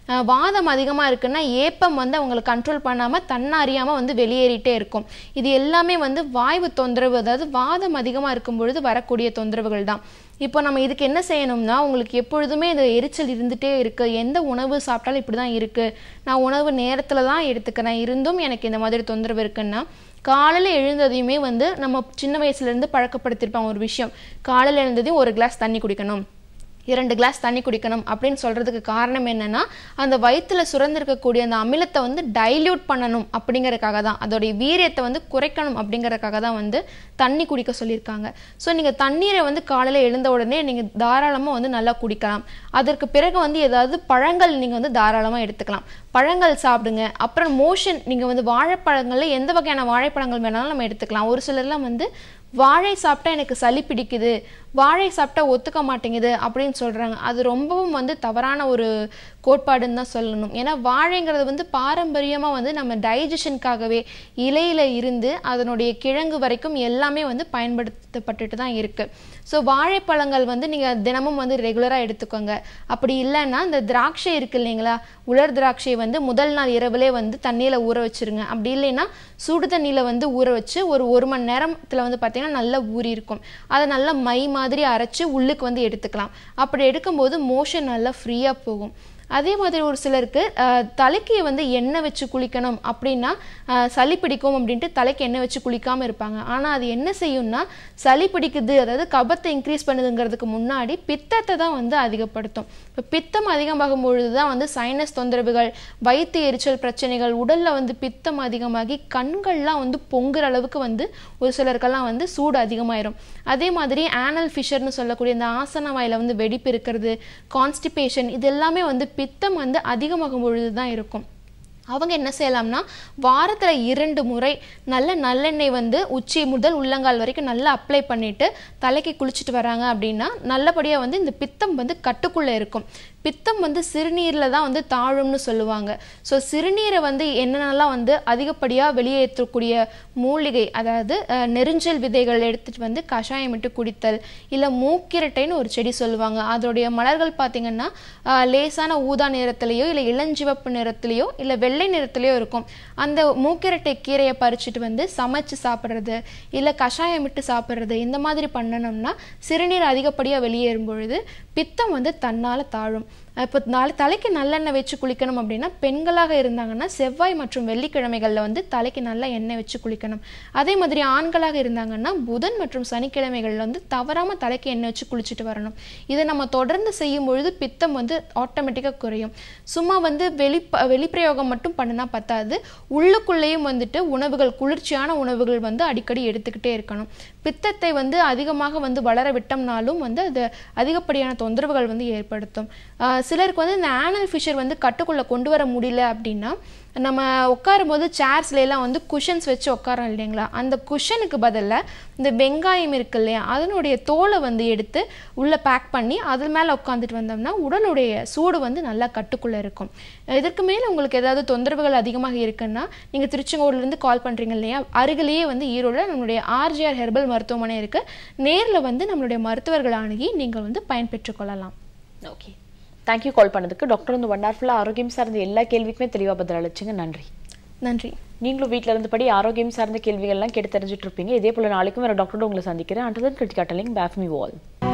[SPEAKER 2] அஹ் வாதம் அதிகமாக இருக்குன்னா ஏப்பம் வந்து அவங்களை கண்ட்ரோல் பண்ணாமல் தன்னறியாமல் வந்து வெளியேறிட்டே இருக்கும் இது எல்லாமே வந்து வாய்வு தொந்தரவு அதாவது வாதம் அதிகமாக இருக்கும் பொழுது வரக்கூடிய தொந்தரவுகள் தான் இப்போ நம்ம இதுக்கு என்ன செய்யணும்னா உங்களுக்கு எப்பொழுதுமே இந்த எரிச்சல் இருந்துகிட்டே இருக்கு எந்த உணவு சாப்பிட்டாலும் இப்படி தான் இருக்குது நான் உணவு நேரத்தில் தான் எடுத்துக்கிறேன் இருந்தும் எனக்கு இந்த மாதிரி தொந்தரவு இருக்குன்னா காலையில் எழுந்ததையுமே வந்து நம்ம சின்ன வயசுலேருந்து பழக்கப்படுத்தியிருப்போம் ஒரு விஷயம் காலையில் எழுந்ததையும் ஒரு கிளாஸ் தண்ணி குடிக்கணும் இரண்டு கிளாஸ் தண்ணி குடிக்கணும் அப்படின்னு சொல்கிறதுக்கு காரணம் என்னன்னா அந்த வயிற்றில் சுரந்திருக்கக்கூடிய அந்த அமிலத்தை வந்து டைல்யூட் பண்ணணும் அப்படிங்கறதுக்காக தான் அதோடைய வீரியத்தை வந்து குறைக்கணும் அப்படிங்கறதுக்காக தான் வந்து தண்ணி குடிக்க சொல்லியிருக்காங்க ஸோ நீங்கள் தண்ணீரை வந்து காலையில் எழுந்த உடனே நீங்கள் தாராளமாக வந்து நல்லா குடிக்கலாம் அதற்கு பிறகு வந்து ஏதாவது பழங்கள் நீங்கள் வந்து தாராளமாக எடுத்துக்கலாம் பழங்கள் சாப்பிடுங்க அப்புறம் மோஷன் நீங்கள் வந்து வாழைப்பழங்களில் எந்த வகையான வாழைப்பழங்கள் வேணாலும் நம்ம எடுத்துக்கலாம் ஒரு சிலர்லாம் வந்து வாழை சாப்பிட்டா எனக்கு சளி பிடிக்குது வாழை சாப்பிட்டா ஒத்துக்க மாட்டேங்குது அப்படின்னு சொல்கிறாங்க அது ரொம்பவும் வந்து தவறான ஒரு கோட்பாடுன்னு தான் சொல்லணும் ஏன்னா வாழைங்கிறது வந்து பாரம்பரியமாக வந்து நம்ம டைஜஷனுக்காகவே இலையில இருந்து அதனுடைய கிழங்கு வரைக்கும் எல்லாமே வந்து பயன்படுத்தப்பட்டுட்டு தான் இருக்குது ஸோ வாழைப்பழங்கள் வந்து நீங்கள் தினமும் வந்து ரெகுலராக எடுத்துக்கோங்க அப்படி இல்லைன்னா இந்த திராட்சை இருக்கு இல்லைங்களா உலர் திராட்சை வந்து முதல் நாள் இரவுலே வந்து தண்ணியில் ஊற வச்சிருங்க அப்படி இல்லைன்னா சுடு தண்ணியில் வந்து ஊற வச்சு ஒரு ஒரு மணி நேரத்தில் வந்து பார்த்தீங்கன்னா நல்லா ஊறி இருக்கும் அதை நல்லா மை மாதிரி அரைச்சு உள்ளுக்கு வந்து எடுத்துக்கலாம் அப்படி எடுக்கும்போது மோஷன் நல்லா ஃப்ரீயாக போகும் அதே மாதிரி ஒரு சிலருக்கு அஹ், தலைக்கு வந்து எண்ணெய் வச்சு குளிக்கணும் அப்படின்னா அஹ், சளி பிடிக்கும் அப்படின்ட்டு தலைக்கு எண்ணெய் வச்சு குளிக்காமல் இருப்பாங்க ஆனால் அது என்ன செய்யும்னா சளி பிடிக்குது அதாவது கபத்தை இன்க்ரீஸ் பண்ணுதுங்கிறதுக்கு முன்னாடி பித்தத்தை தான் வந்து அதிகப்படுத்தும் இப்போ பித்தம் அதிகமாகும் பொழுது தான் வந்து சைனஸ் தொந்தரவுகள் வயிற்று எரிச்சல் பிரச்சனைகள் உடலில் வந்து பித்தம் அதிகமாகி கண்கள்லாம் வந்து பொங்குற அளவுக்கு வந்து ஒரு சிலருக்கெல்லாம் வந்து சூடு அதிகமாயிரும் அதே மாதிரி ஆனல் ஃபிஷர்னு சொல்லக்கூடிய இந்த ஆசன வாயில வந்து வெடிப்பு இருக்கிறது கான்ஸ்டிபேஷன் இது எல்லாமே வந்து பித்தம் வந்து அதிகமாகும் பொழுது தான் இருக்கும் அவங்க என்ன செய்யலாம்னா வாரத்தில் இரண்டு முறை நல்ல நல்லெண்ணெய் வந்து உச்சி முதல் உள்ளங்கால் வரைக்கும் நல்லா அப்ளை பண்ணிட்டு தலைக்கு குளிச்சுட்டு வராங்க அப்படின்னா நல்லபடியாக வந்து இந்த பித்தம் வந்து கட்டுக்குள்ளே இருக்கும் பித்தம் வந்து சிறுநீரில் தான் வந்து தாழும்னு சொல்லுவாங்க ஸோ சிறுநீரை வந்து என்னென்னலாம் வந்து அதிகப்படியாக வெளியேற்றக்கூடிய மூலிகை அதாவது அஹ், நெரிஞ்சல் விதைகள் எடுத்துட்டு வந்து கஷாயம் இட்டு குடித்தல் இல்லை மூக்கிரட்டைன்னு ஒரு செடி சொல்லுவாங்க அதோடைய மலர்கள் பார்த்தீங்கன்னா அஹ், லேசான ஊதா நிறத்திலேயோ இல்லை இளஞ்சிவப்பு நிறத்திலேயோ இல்லை வெள்ளை நிறத்திலேயோ இருக்கும் அந்த மூக்கிரட்டை கீரையை பறிச்சுட்டு வந்து சமைச்சு சாப்பிட்றது இல்லை கஷாயம் இட்டு சாப்பிட்றது இந்த மாதிரி பண்ணணும்னா சிறுநீர் அதிகப்படியாக வெளியேறும் பொழுது பித்தம் வந்து தன்னால் தாழும் இப்போ நாளை தலைக்கு நல்லெண்ணெய் வச்சு குளிக்கணும் அப்படின்னா பெண்களாக இருந்தாங்கன்னா செவ்வாய் மற்றும் வெள்ளிக்கிழமைகளில் வந்து தலைக்கு நல்ல எண்ணெய் வச்சு குளிக்கணும் அதே மாதிரி ஆண்களாக இருந்தாங்கன்னா புதன் மற்றும் சனிக்கிழமைகளில் வந்து தவறாமல் தலைக்கு எண்ணெய் வச்சு குளிச்சுட்டு வரணும் இதை நம்ம தொடர்ந்து செய்யும் பொழுது பித்தம் வந்து ஆட்டோமேட்டிக்காக குறையும் சும்மா வந்து வெளி வெளிப்பிரயோகம் மட்டும் பண்ணினா பத்தாது உள்ளுக்குள்ளேயும் வந்துட்டு உணவுகள் குளிர்ச்சியான உணவுகள் வந்து அடிக்கடி எடுத்துக்கிட்டே இருக்கணும் பித்தத்தை வந்து அதிகமாக வந்து வளர விட்டோம்னாலும் வந்து அது அதிகப்படியான தொந்தரவுகள் வந்து ஏற்படுத்தும் ஆஹ் சிலருக்கு வந்து இந்த ஆனல் ஃபிஷர் வந்து கட்டுக்குள்ளே கொண்டு வர முடியல அப்படின்னா நம்ம உட்காரும் போது சேர்ஸ்ல எல்லாம் வந்து குஷன்ஸ் வச்சு உட்காரோம் இல்லைங்களா அந்த குஷனுக்கு பதிலாக இந்த வெங்காயம் இருக்கு இல்லையா அதனுடைய தோலை வந்து எடுத்து உள்ளே பேக் பண்ணி அது மேலே உட்காந்துட்டு வந்தோம்னா உடலுடைய சூடு வந்து நல்லா கட்டுக்குள்ளே இருக்கும் இதற்கு மேலே உங்களுக்கு ஏதாவது தொந்தரவுகள் அதிகமாக இருக்குன்னா நீங்கள் திருச்செங்கோடுலேருந்து கால் பண்ணுறீங்க இல்லையா அருகிலேயே வந்து ஈரோடில் நம்மளுடைய ஆர்ஜிஆர் ஹெர்பல் மருத்துவமனை இருக்குது நேரில் வந்து நம்மளுடைய மருத்துவர்கள் அணுகி நீங்கள் வந்து பயன்பெற்றுக் கொள்ளலாம்
[SPEAKER 1] ஓகே தேங்க்யூ கால் பண்ணதுக்கு டாக்டர் வந்து ஒண்டர்ஃபுல்லாக ஆரோக்கியம் சார்ந்த எல்லா கேள்விக்குமே தெளிவாக பதில் அளிச்சிங்க நன்றி
[SPEAKER 2] நன்றி
[SPEAKER 1] நீங்களும் வீட்டில் இருந்தபடி ஆரோக்கியம் சார்ந்த கேள்விகள்லாம் கேட்டு தெரிஞ்சுட்டு இருப்பீங்க இதே போல் நாளைக்கும் வேறு டாக்டரோட உங்களை சந்திக்கிறேன் அண்டர் தன் கிருத்திகா டெலிங் பேக் மீ வால்